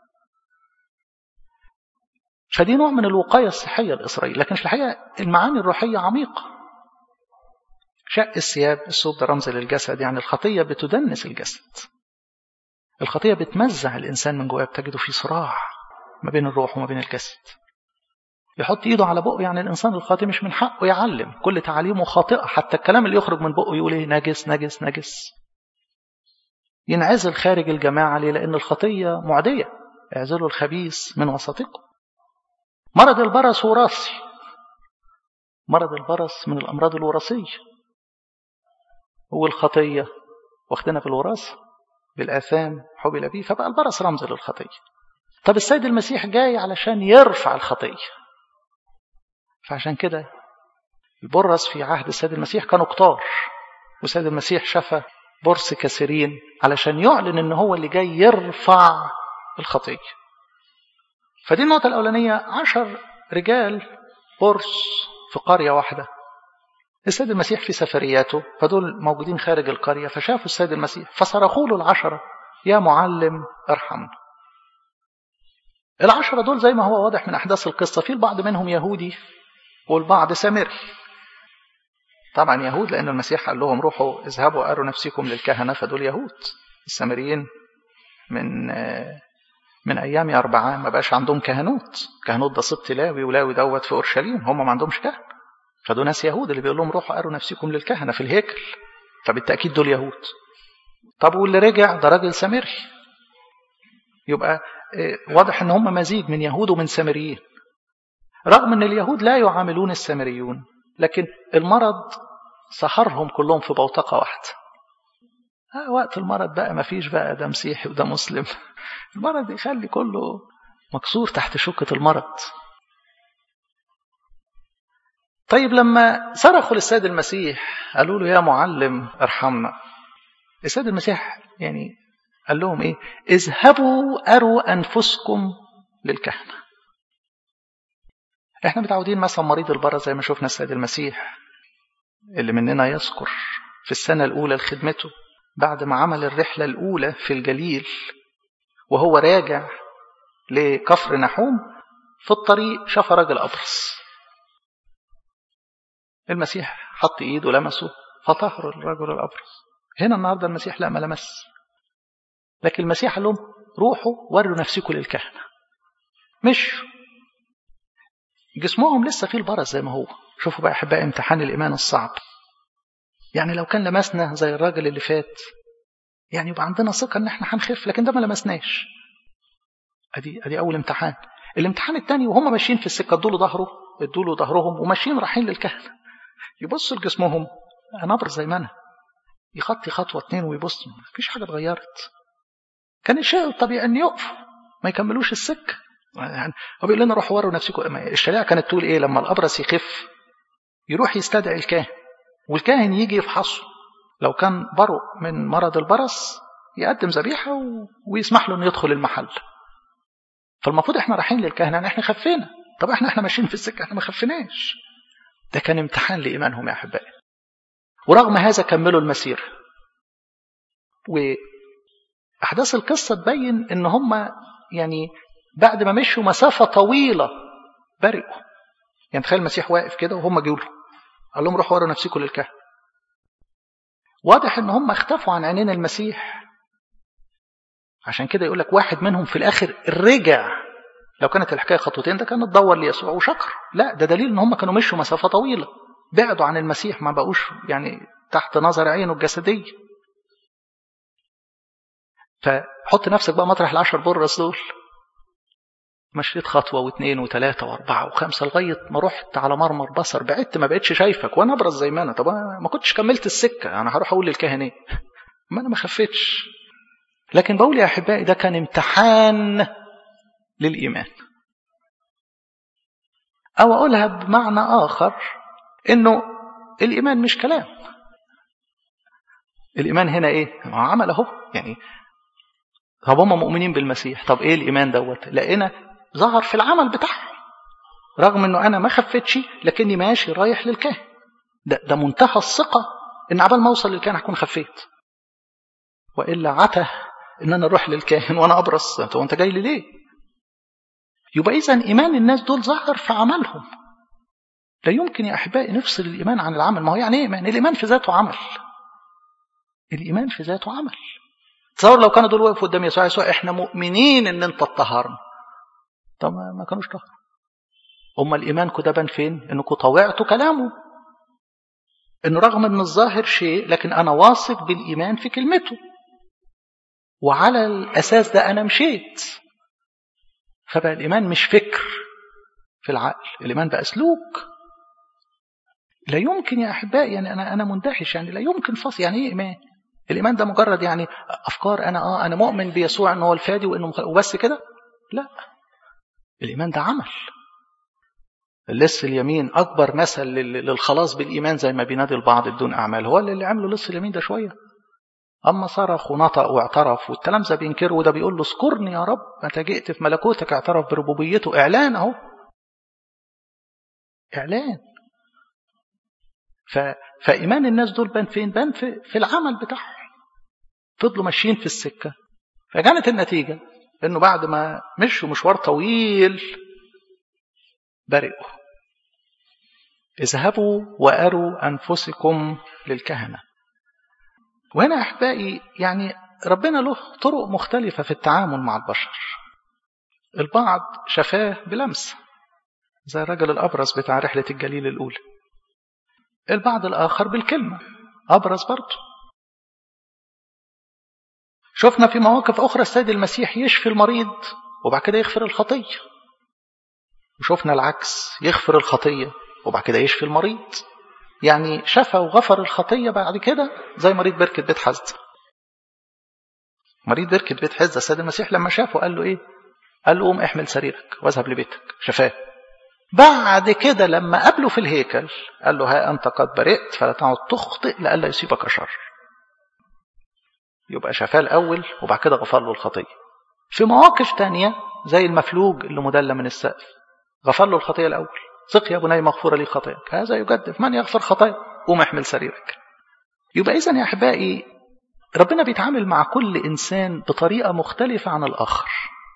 فدي نوع من الوقاية الصحية لإسرائيل لكن في الحقيقة المعاني الروحية عميقة شق الثياب الثوب ده رمز للجسد يعني الخطية بتدنس الجسد الخطية بتمزع الإنسان من جواه بتجده في صراع ما بين الروح وما بين الجسد يحط ايده على بقه يعني الانسان الخاطئ مش من حقه يعلم كل تعاليمه خاطئه حتى الكلام اللي يخرج من بقه يقول ايه نجس نجس نجس ينعزل خارج الجماعه ليه لان الخطيه معديه اعزلوا الخبيث من وسطكم مرض البرص وراثي مرض البرص من الامراض الوراثيه والخطيه واخدنا في الوراثه بالاثام حبل به فبقى البرص رمز للخطيه طب السيد المسيح جاي علشان يرفع الخطيه فعشان كده البرص في عهد السيد المسيح كانوا كتار والسيد المسيح شفى برص كثيرين علشان يعلن ان هو اللي جاي يرفع الخطيه فدي النقطه الاولانيه عشر رجال برص في قريه واحده السيد المسيح في سفرياته فدول موجودين خارج القريه فشافوا السيد المسيح فصرخوا له العشره يا معلم ارحمنا العشرة دول زي ما هو واضح من أحداث القصة في البعض منهم يهودي والبعض سامري طبعا يهود لأن المسيح قال لهم روحوا اذهبوا أروا نفسكم للكهنة فدول يهود السامريين من من أيام أربعة ما بقاش عندهم كهنوت كهنوت ده سبط لاوي ولاوي دوت في أورشليم هم ما عندهمش كهنة فدول ناس يهود اللي بيقول لهم روحوا أروا نفسكم للكهنة في الهيكل فبالتأكيد دول يهود طب واللي رجع ده راجل سامري يبقى واضح ان هم مزيج من يهود ومن سامريين رغم ان اليهود لا يعاملون السامريون لكن المرض سحرهم كلهم في بوتقة واحدة آه وقت المرض بقى ما فيش بقى ده مسيحي وده مسلم المرض يخلي كله مكسور تحت شوكة المرض طيب لما صرخوا للسيد المسيح قالوا له يا معلم ارحمنا السيد المسيح يعني قال لهم ايه اذهبوا اروا انفسكم للكهنه احنا متعودين مثلا مريض البرص زي ما شفنا السيد المسيح اللي مننا يذكر في السنه الاولى لخدمته بعد ما عمل الرحله الاولى في الجليل وهو راجع لكفر نحوم في الطريق شاف راجل أبرص المسيح حط إيده لمسه فطهر الرجل الأبرص هنا النهاردة المسيح لا ما لمس لكن المسيح قال لهم روحوا وروا نفسكم للكهنة مش جسمهم لسه فيه البرص زي ما هو شوفوا بقى أحباء امتحان الإيمان الصعب يعني لو كان لمسنا زي الراجل اللي فات يعني يبقى عندنا ثقة إن إحنا هنخف لكن ده ما لمسناش أدي أدي أول امتحان الامتحان الثاني وهم ماشيين في السكة ادوا له ظهره ادوا له ظهرهم وماشيين رايحين للكهنة يبصوا لجسمهم أنا أبرز زي ما أنا يخطي خطوة اتنين ويبص مفيش حاجة اتغيرت كان الشيء الطبيعي أن يقفوا ما يكملوش السكة يعني هو بيقول لنا روحوا وروا نفسكم الشريعة كانت تقول إيه لما الأبرص يخف يروح يستدعي الكاهن والكاهن يجي يفحصه لو كان برؤ من مرض البرص يقدم ذبيحة ويسمح له انه يدخل المحل فالمفروض احنا رايحين للكهنة ان احنا خفينا طب احنا احنا ماشيين في السكة احنا ما خفيناش ده كان امتحان لإيمانهم يا أحبائي ورغم هذا كملوا المسير وأحداث القصة تبين ان هم يعني بعد ما مشوا مسافة طويلة برئوا يعني تخيل المسيح واقف كده وهم جوا له قال لهم روحوا وروا نفسكم للكهنة واضح ان هم اختفوا عن عينين المسيح عشان كده يقول لك واحد منهم في الاخر رجع لو كانت الحكايه خطوتين ده كان اتدور ليسوع وشكر لا ده دليل ان هم كانوا مشوا مسافه طويله بعدوا عن المسيح ما بقوش يعني تحت نظر عينه الجسديه فحط نفسك بقى مطرح العشر برص دول مشيت خطوه واثنين وثلاثه واربعه وخمسه لغايه ما رحت على مرمر بصر بعدت ما بقتش شايفك وانا ابرز زي ما انا طب انا ما كنتش كملت السكه انا هروح اقول للكاهن ايه ما انا ما خفتش لكن بقول يا احبائي ده كان امتحان للايمان او اقولها بمعنى اخر انه الايمان مش كلام الايمان هنا ايه عمل اهو يعني طب هم مؤمنين بالمسيح طب ايه الايمان دوت لقينا ظهر في العمل بتاعهم رغم انه انا ما خفتش لكني ماشي رايح للكاهن ده, ده منتهى الثقه ان عبال ما اوصل للكاهن هكون خفيت والا عته ان انا اروح للكاهن وانا ابرص انت وانت جاي لي ليه يبقى اذا ايمان الناس دول ظهر في عملهم لا يمكن يا احبائي نفصل الايمان عن العمل ما هو يعني ايه ايمان الايمان في ذاته عمل الايمان في ذاته عمل تصور لو كانوا دول وقفوا قدام يسوع يسوع احنا مؤمنين ان انت اتطهرنا طب ما كانوش طهر امال الايمان ده بان فين انكم طوعتوا كلامه انه رغم ان الظاهر شيء لكن انا واثق بالايمان في كلمته وعلى الاساس ده انا مشيت فبقى الايمان مش فكر في العقل الايمان بقى سلوك لا يمكن يا احبائي يعني انا انا مندهش يعني لا يمكن فصل يعني ايه ايمان الايمان ده مجرد يعني افكار انا اه انا مؤمن بيسوع ان هو الفادي وانه مخ... وبس كده لا الايمان ده عمل اللص اليمين اكبر مثل للخلاص بالايمان زي ما بينادي البعض بدون اعمال هو اللي عمله لص اليمين ده شويه اما صرخ ونطق واعترف والتلامذه بينكروا وده بيقول له اذكرني يا رب متى جئت في ملكوتك اعترف بربوبيته اعلان اهو اعلان ف... فايمان الناس دول بان فين بان في, في العمل بتاعهم فضلوا ماشيين في السكه فكانت النتيجه انه بعد ما مشوا مشوار طويل برئوا اذهبوا واروا انفسكم للكهنه وهنا احبائي يعني ربنا له طرق مختلفه في التعامل مع البشر البعض شفاه بلمس زي الرجل الابرص بتاع رحله الجليل الاولى البعض الاخر بالكلمه ابرز برضه شفنا في مواقف أخرى السيد المسيح يشفي المريض وبعد كده يغفر الخطية وشفنا العكس يغفر الخطية وبعد كده يشفي المريض يعني شفى وغفر الخطية بعد كده زي مريض بركة بيت حزة مريض بركة بيت حزة السيد المسيح لما شافه قال له إيه قال له قوم احمل سريرك واذهب لبيتك شفاه بعد كده لما قابله في الهيكل قال له ها أنت قد برئت فلا تعد تخطئ لئلا يصيبك شر يبقى شفاه الأول وبعد كده غفر له الخطية في مواقف تانية زي المفلوج اللي مدلى من السقف غفر له الخطية الأول ثق يا بني مغفورة لي خطاياك هذا يجدف من يغفر خطايا قوم احمل سريرك يبقى إذا يا أحبائي ربنا بيتعامل مع كل إنسان بطريقة مختلفة عن الآخر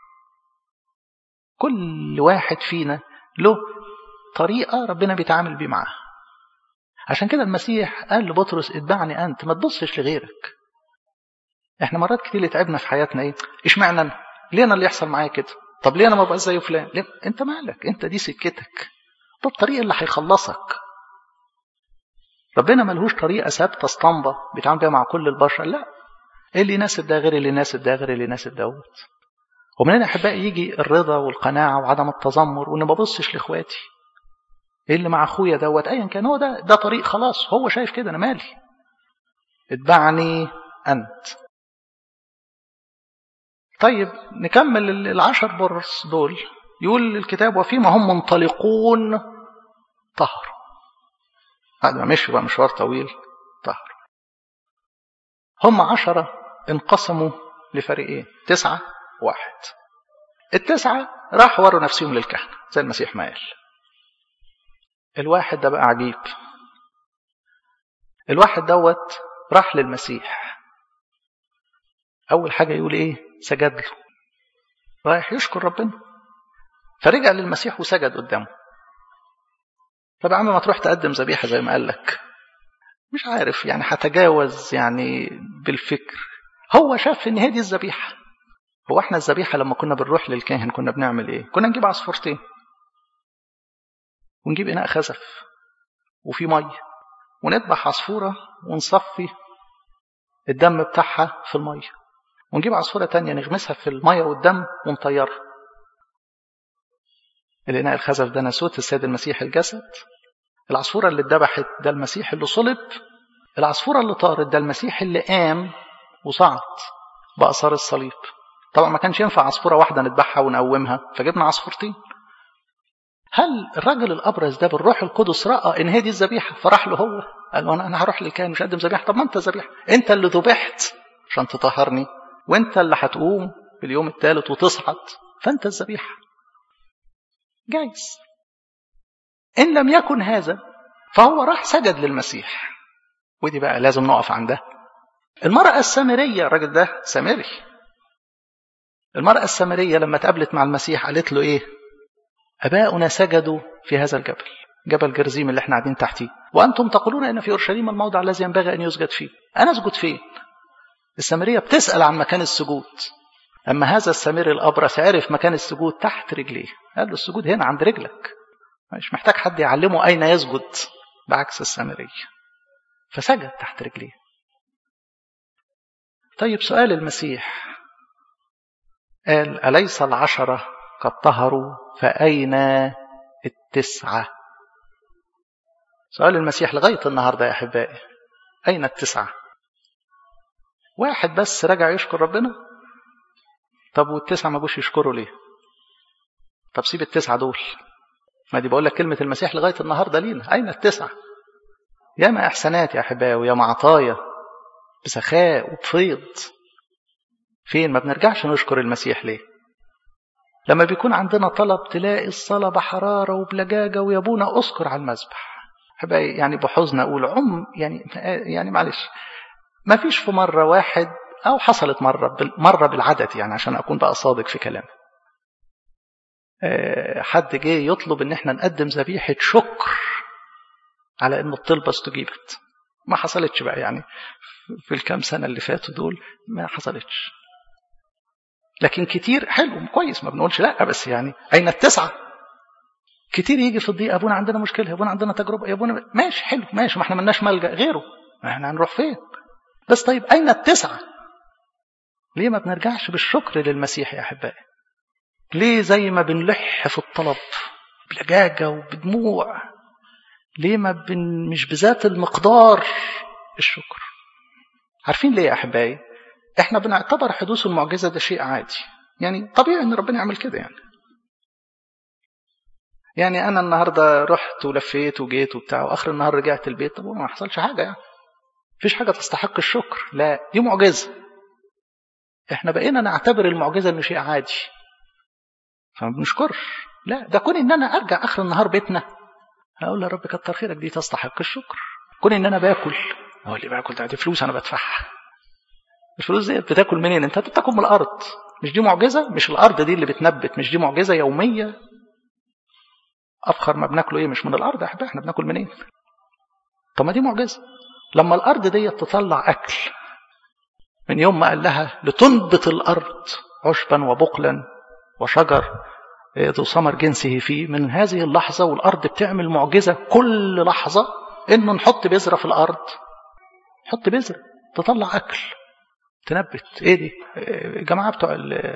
كل واحد فينا له طريقة ربنا بيتعامل بيه معاه عشان كده المسيح قال لبطرس اتبعني أنت ما تبصش لغيرك احنا مرات كتير اللي تعبنا في حياتنا ايه اشمعنى انا ليه انا اللي يحصل معايا كده طب ليه انا ما بقاش زي فلان ليه؟ انت مالك انت دي سكتك ده الطريق اللي هيخلصك ربنا ملهوش طريقة ثابتة اسطمبة بيتعامل بيها مع كل البشر لا ايه اللي يناسب ده غير اللي يناسب ده غير اللي يناسب دوت ومن هنا احبائي يجي الرضا والقناعة وعدم التذمر وان ما ببصش لاخواتي ايه اللي مع اخويا دوت ايا كان هو ده ده طريق خلاص هو شايف كده انا مالي اتبعني انت طيب نكمل العشر برص دول يقول الكتاب وفيما هم منطلقون طهر بعد ما مشوا بقى مشوار طويل طهر هم عشرة انقسموا لفريقين تسعة واحد التسعة راحوا وروا نفسهم للكهنة زي المسيح ما قال الواحد ده بقى عجيب الواحد دوت راح للمسيح أول حاجة يقول إيه سجد له رايح يشكر ربنا فرجع للمسيح وسجد قدامه طب يا عم ما تروح تقدم ذبيحة زي ما قال لك مش عارف يعني هتجاوز يعني بالفكر هو شاف ان هي دي الذبيحة هو احنا الذبيحة لما كنا بنروح للكاهن كنا بنعمل ايه كنا نجيب عصفورتين ونجيب اناء خزف وفي مية ونذبح عصفورة ونصفي الدم بتاعها في المية ونجيب عصفورة تانية نغمسها في المية والدم ونطيرها الإناء الخزف ده ناسوت السيد المسيح الجسد العصفورة اللي اتذبحت ده المسيح اللي صلب العصفورة اللي طارت ده المسيح اللي قام وصعد بأثار الصليب طبعا ما كانش ينفع عصفورة واحدة نذبحها ونقومها فجبنا عصفورتين هل الراجل الأبرز ده بالروح القدس رأى إن هي دي الذبيحة فراح له هو قال له أنا هروح للكاهن مش هقدم ذبيحة طب ما أنت ذبيحة أنت اللي ذبحت عشان تطهرني وأنت اللي هتقوم في اليوم الثالث وتصعد فأنت الذبيحة جايز إن لم يكن هذا فهو راح سجد للمسيح ودي بقى لازم نقف عندها المرأة السامرية الراجل ده سامري المرأة السامرية لما تقابلت مع المسيح قالت له إيه أباؤنا سجدوا في هذا الجبل جبل جرزيم اللي احنا قاعدين تحتيه وأنتم تقولون إن في أورشليم الموضع الذي ينبغي أن يسجد فيه أنا أسجد فين السامرية بتسأل عن مكان السجود أما هذا السمير الأبرص عرف مكان السجود تحت رجليه قال له السجود هنا عند رجلك مش محتاج حد يعلمه أين يسجد بعكس السامرية فسجد تحت رجليه طيب سؤال المسيح قال أليس العشرة قد طهروا فأين التسعة سؤال المسيح لغاية النهاردة يا أحبائي أين التسعة واحد بس رجع يشكر ربنا طب والتسعة ما جوش يشكروا ليه طب سيب التسعة دول ما دي بقول لك كلمة المسيح لغاية النهاردة لينا أين التسعة يا ما إحسانات يا أحبائي ويا ما عطايا بسخاء وبفيض فين ما بنرجعش نشكر المسيح ليه لما بيكون عندنا طلب تلاقي الصلاة بحرارة وبلجاجة ويابونا أذكر على المذبح أحبائي يعني بحزن أقول عم يعني يعني معلش ما فيش في مرة واحد أو حصلت مرة مرة بالعدد يعني عشان أكون بقى صادق في كلامي حد جه يطلب ان احنا نقدم ذبيحة شكر على ان الطلبة استجيبت ما حصلتش بقى يعني في الكام سنة اللي فاتوا دول ما حصلتش لكن كتير حلو كويس ما بنقولش لا بس يعني اين التسعة كتير يجي في الضيق ابونا عندنا مشكلة ابونا عندنا تجربة يا ابونا ماشي حلو ماشي ما احنا ملناش ملجأ غيره احنا هنروح فين بس طيب اين التسعة ليه ما بنرجعش بالشكر للمسيح يا احبائي ليه زي ما بنلح في الطلب بلجاجة وبدموع ليه ما بن مش بذات المقدار الشكر عارفين ليه يا أحبائي احنا بنعتبر حدوث المعجزة ده شيء عادي يعني طبيعي ان ربنا يعمل كده يعني يعني انا النهارده رحت ولفيت وجيت وبتاع واخر النهار رجعت البيت طب ما حصلش حاجه يعني مفيش حاجه تستحق الشكر لا دي معجزه احنا بقينا نعتبر المعجزه انه شيء عادي فما بنشكرش لا ده كون ان انا ارجع اخر النهار بيتنا هقول يا رب كتر خيرك دي تستحق الشكر كون ان انا باكل هو اللي باكل ده دي فلوس انا بدفعها الفلوس دي بتاكل منين انت بتاكل من الارض مش دي معجزه مش الارض دي اللي بتنبت مش دي معجزه يوميه افخر ما بناكله ايه مش من الارض يا احنا بناكل منين طب ما دي معجزه لما الارض دي تطلع اكل من يوم ما قال لها لتنبت الارض عشبا وبقلا وشجر ذو ثمر جنسه فيه من هذه اللحظه والارض بتعمل معجزه كل لحظه انه نحط بذره في الارض نحط بذره تطلع اكل تنبت ايه دي الجماعه بتوع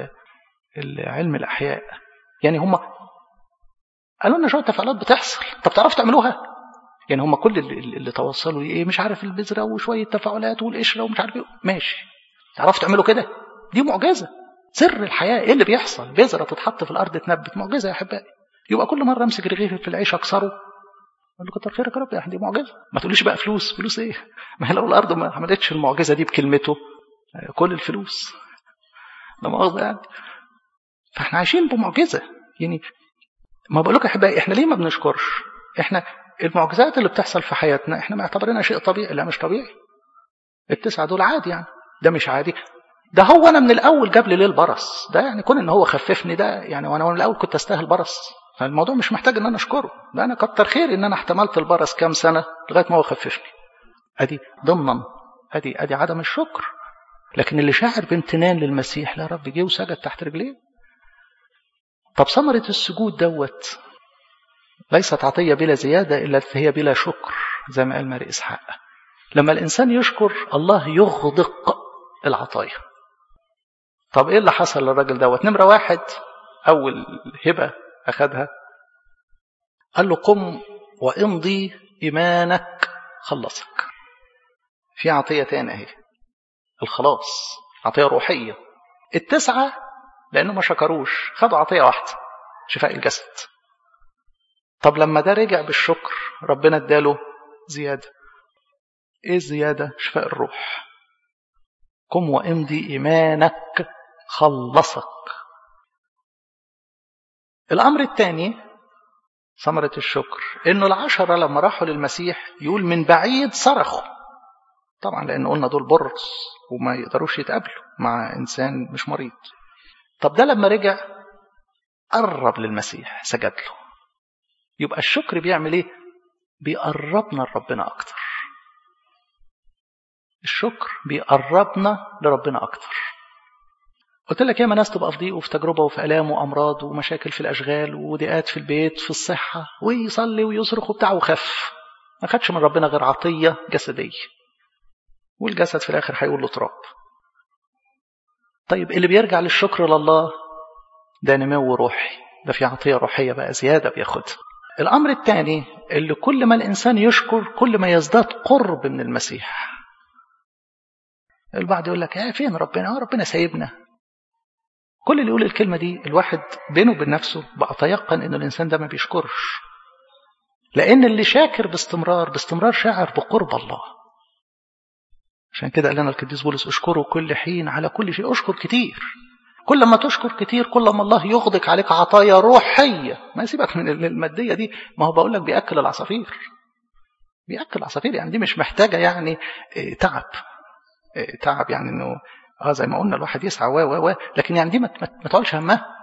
علم الاحياء يعني هم قالوا لنا شويه تفاعلات بتحصل طب تعرفوا تعملوها يعني هم كل اللي, اللي توصلوا ايه مش عارف البذره وشويه تفاعلات والقشره ومش عارف ايه ماشي تعرفوا تعملوا كده دي معجزه سر الحياه ايه اللي بيحصل بذره تتحط في الارض تنبت معجزه يا احبائي يبقى كل مره امسك رغيف في العيش اكسره اقول له كتر خيرك يا رب يعني دي معجزه ما تقوليش بقى فلوس فلوس ايه ما هي لو الارض ما عملتش المعجزه دي بكلمته كل الفلوس لا مؤاخذه يعني فاحنا عايشين بمعجزه يعني ما بقول لكم يا احبائي احنا ليه ما بنشكرش احنا المعجزات اللي بتحصل في حياتنا احنا معتبرينها شيء طبيعي لا مش طبيعي التسعه دول عادي يعني ده مش عادي ده هو انا من الاول جاب لي ليه البرص ده يعني كون ان هو خففني ده يعني وانا من الاول كنت استاهل برص فالموضوع مش محتاج ان انا اشكره ده انا كتر خير ان انا احتملت البرص كام سنه لغايه ما هو خففني ادي ضمنا ادي ادي عدم الشكر لكن اللي شاعر بامتنان للمسيح لا رب جه وسجد تحت رجليه طب ثمرة السجود دوت ليست عطية بلا زيادة إلا هي بلا شكر زي ما قال ماري إسحاق لما الإنسان يشكر الله يغدق العطايا طب إيه اللي حصل للراجل دوت نمرة واحد أول هبة أخدها قال له قم وامضي إيمانك خلصك في عطية تانية اهي الخلاص عطية روحية التسعة لأنه ما شكروش خدوا عطية واحدة شفاء الجسد طب لما ده رجع بالشكر ربنا اداله زيادة ايه الزيادة شفاء الروح قم وامضي إيمانك خلصك الأمر الثاني ثمرة الشكر إنه العشرة لما راحوا للمسيح يقول من بعيد صرخوا طبعا لأن قلنا دول برص وما يقدروش يتقابلوا مع إنسان مش مريض طب ده لما رجع قرب للمسيح سجد له يبقى الشكر بيعمل ايه بيقربنا لربنا اكتر الشكر بيقربنا لربنا اكتر قلت لك ياما ناس تبقى في ضيق وفي تجربه وفي الام وامراض ومشاكل في الاشغال وضيقات في البيت في الصحه ويصلي ويصرخ وبتاع وخف ما خدش من ربنا غير عطيه جسديه والجسد في الاخر هيقول له تراب طيب اللي بيرجع للشكر لله ده نمو روحي ده في عطيه روحيه بقى زياده بياخدها الامر الثاني اللي كل ما الانسان يشكر كل ما يزداد قرب من المسيح البعض يقول لك يا فين ربنا ربنا سايبنا كل اللي يقول الكلمه دي الواحد بينه وبين نفسه بقى تيقن ان الانسان ده ما بيشكرش لان اللي شاكر باستمرار باستمرار شاعر بقرب الله عشان كده قال لنا القديس بولس اشكروا كل حين على كل شيء اشكر كتير كل ما تشكر كتير كل ما الله يغدق عليك عطايا روحية ما يسيبك من المادية دي ما هو بقول لك بيأكل العصافير بيأكل العصافير يعني دي مش محتاجة يعني تعب تعب يعني انه اه زي ما قلنا الواحد يسعى و و و لكن يعني دي ما تقولش همها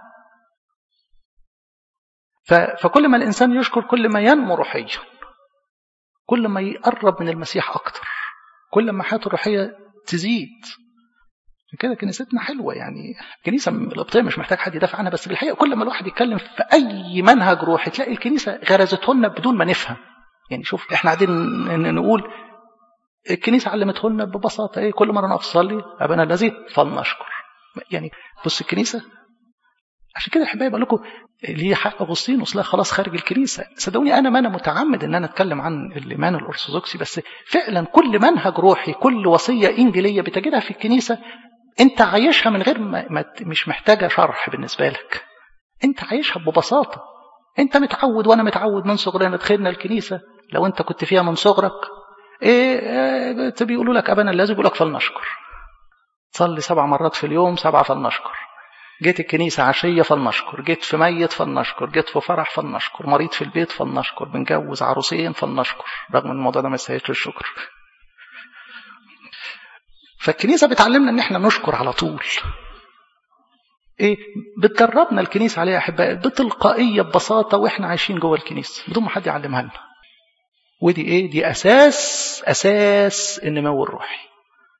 فكل ما الانسان يشكر كل ما ينمو روحيا كل ما يقرب من المسيح اكتر كل ما حياته الروحيه تزيد كده كنيستنا حلوه يعني الكنيسه القبطيه مش محتاج حد يدافع عنها بس بالحقيقه كل ما الواحد يتكلم في اي منهج روحي تلاقي الكنيسه غرزته لنا بدون ما نفهم يعني شوف احنا قاعدين نقول الكنيسه علمته لنا ببساطه ايه كل مره نقف نصلي ابانا الذي فلنشكر يعني بص الكنيسه عشان كده احبائي بقول لكم ليه حق اغسطينوس لا خلاص خارج الكنيسه صدقوني انا ما انا متعمد ان انا اتكلم عن الايمان الارثوذكسي بس فعلا كل منهج روحي كل وصيه انجيليه بتجدها في الكنيسه انت عايشها من غير ما, ما مش محتاجه شرح بالنسبه لك انت عايشها ببساطه انت متعود وانا متعود من صغرنا دخلنا الكنيسه لو انت كنت فيها من صغرك ايه, إيه بيقولوا لك ابانا الذي بيقول لك فلنشكر تصلي سبع مرات في اليوم سبعه فلنشكر جيت الكنيسة عشية فلنشكر جيت في ميت فلنشكر جيت في فرح فلنشكر مريض في البيت فلنشكر بنجوز عروسين فلنشكر رغم ان الموضوع ده ما يستاهلش الشكر فالكنيسة بتعلمنا ان احنا نشكر على طول ايه بتدربنا الكنيسة عليها يا احبائي بتلقائية ببساطة واحنا عايشين جوه الكنيسة بدون ما حد يعلمها لنا ودي ايه دي اساس اساس النمو الروحي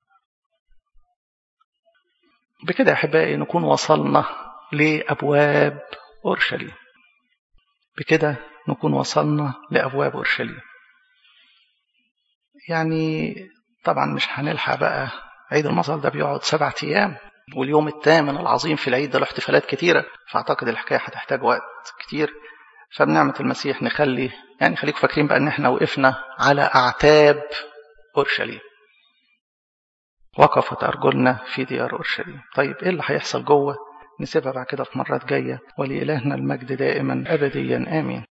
بكده يا احبائي نكون وصلنا لابواب اورشليم بكده نكون وصلنا لابواب اورشليم يعني طبعا مش هنلحق بقى عيد المظهر ده بيقعد سبعة ايام واليوم الثامن العظيم في العيد ده له احتفالات كتيره فاعتقد الحكايه هتحتاج وقت كتير فبنعمه المسيح نخلي يعني خليكم فاكرين بقى ان احنا وقفنا على اعتاب اورشليم وقفت أرجلنا في ديار أورشليم طيب إيه اللي هيحصل جوه نسيبها بعد كده في مرات جاية ولإلهنا المجد دائما أبديا آمين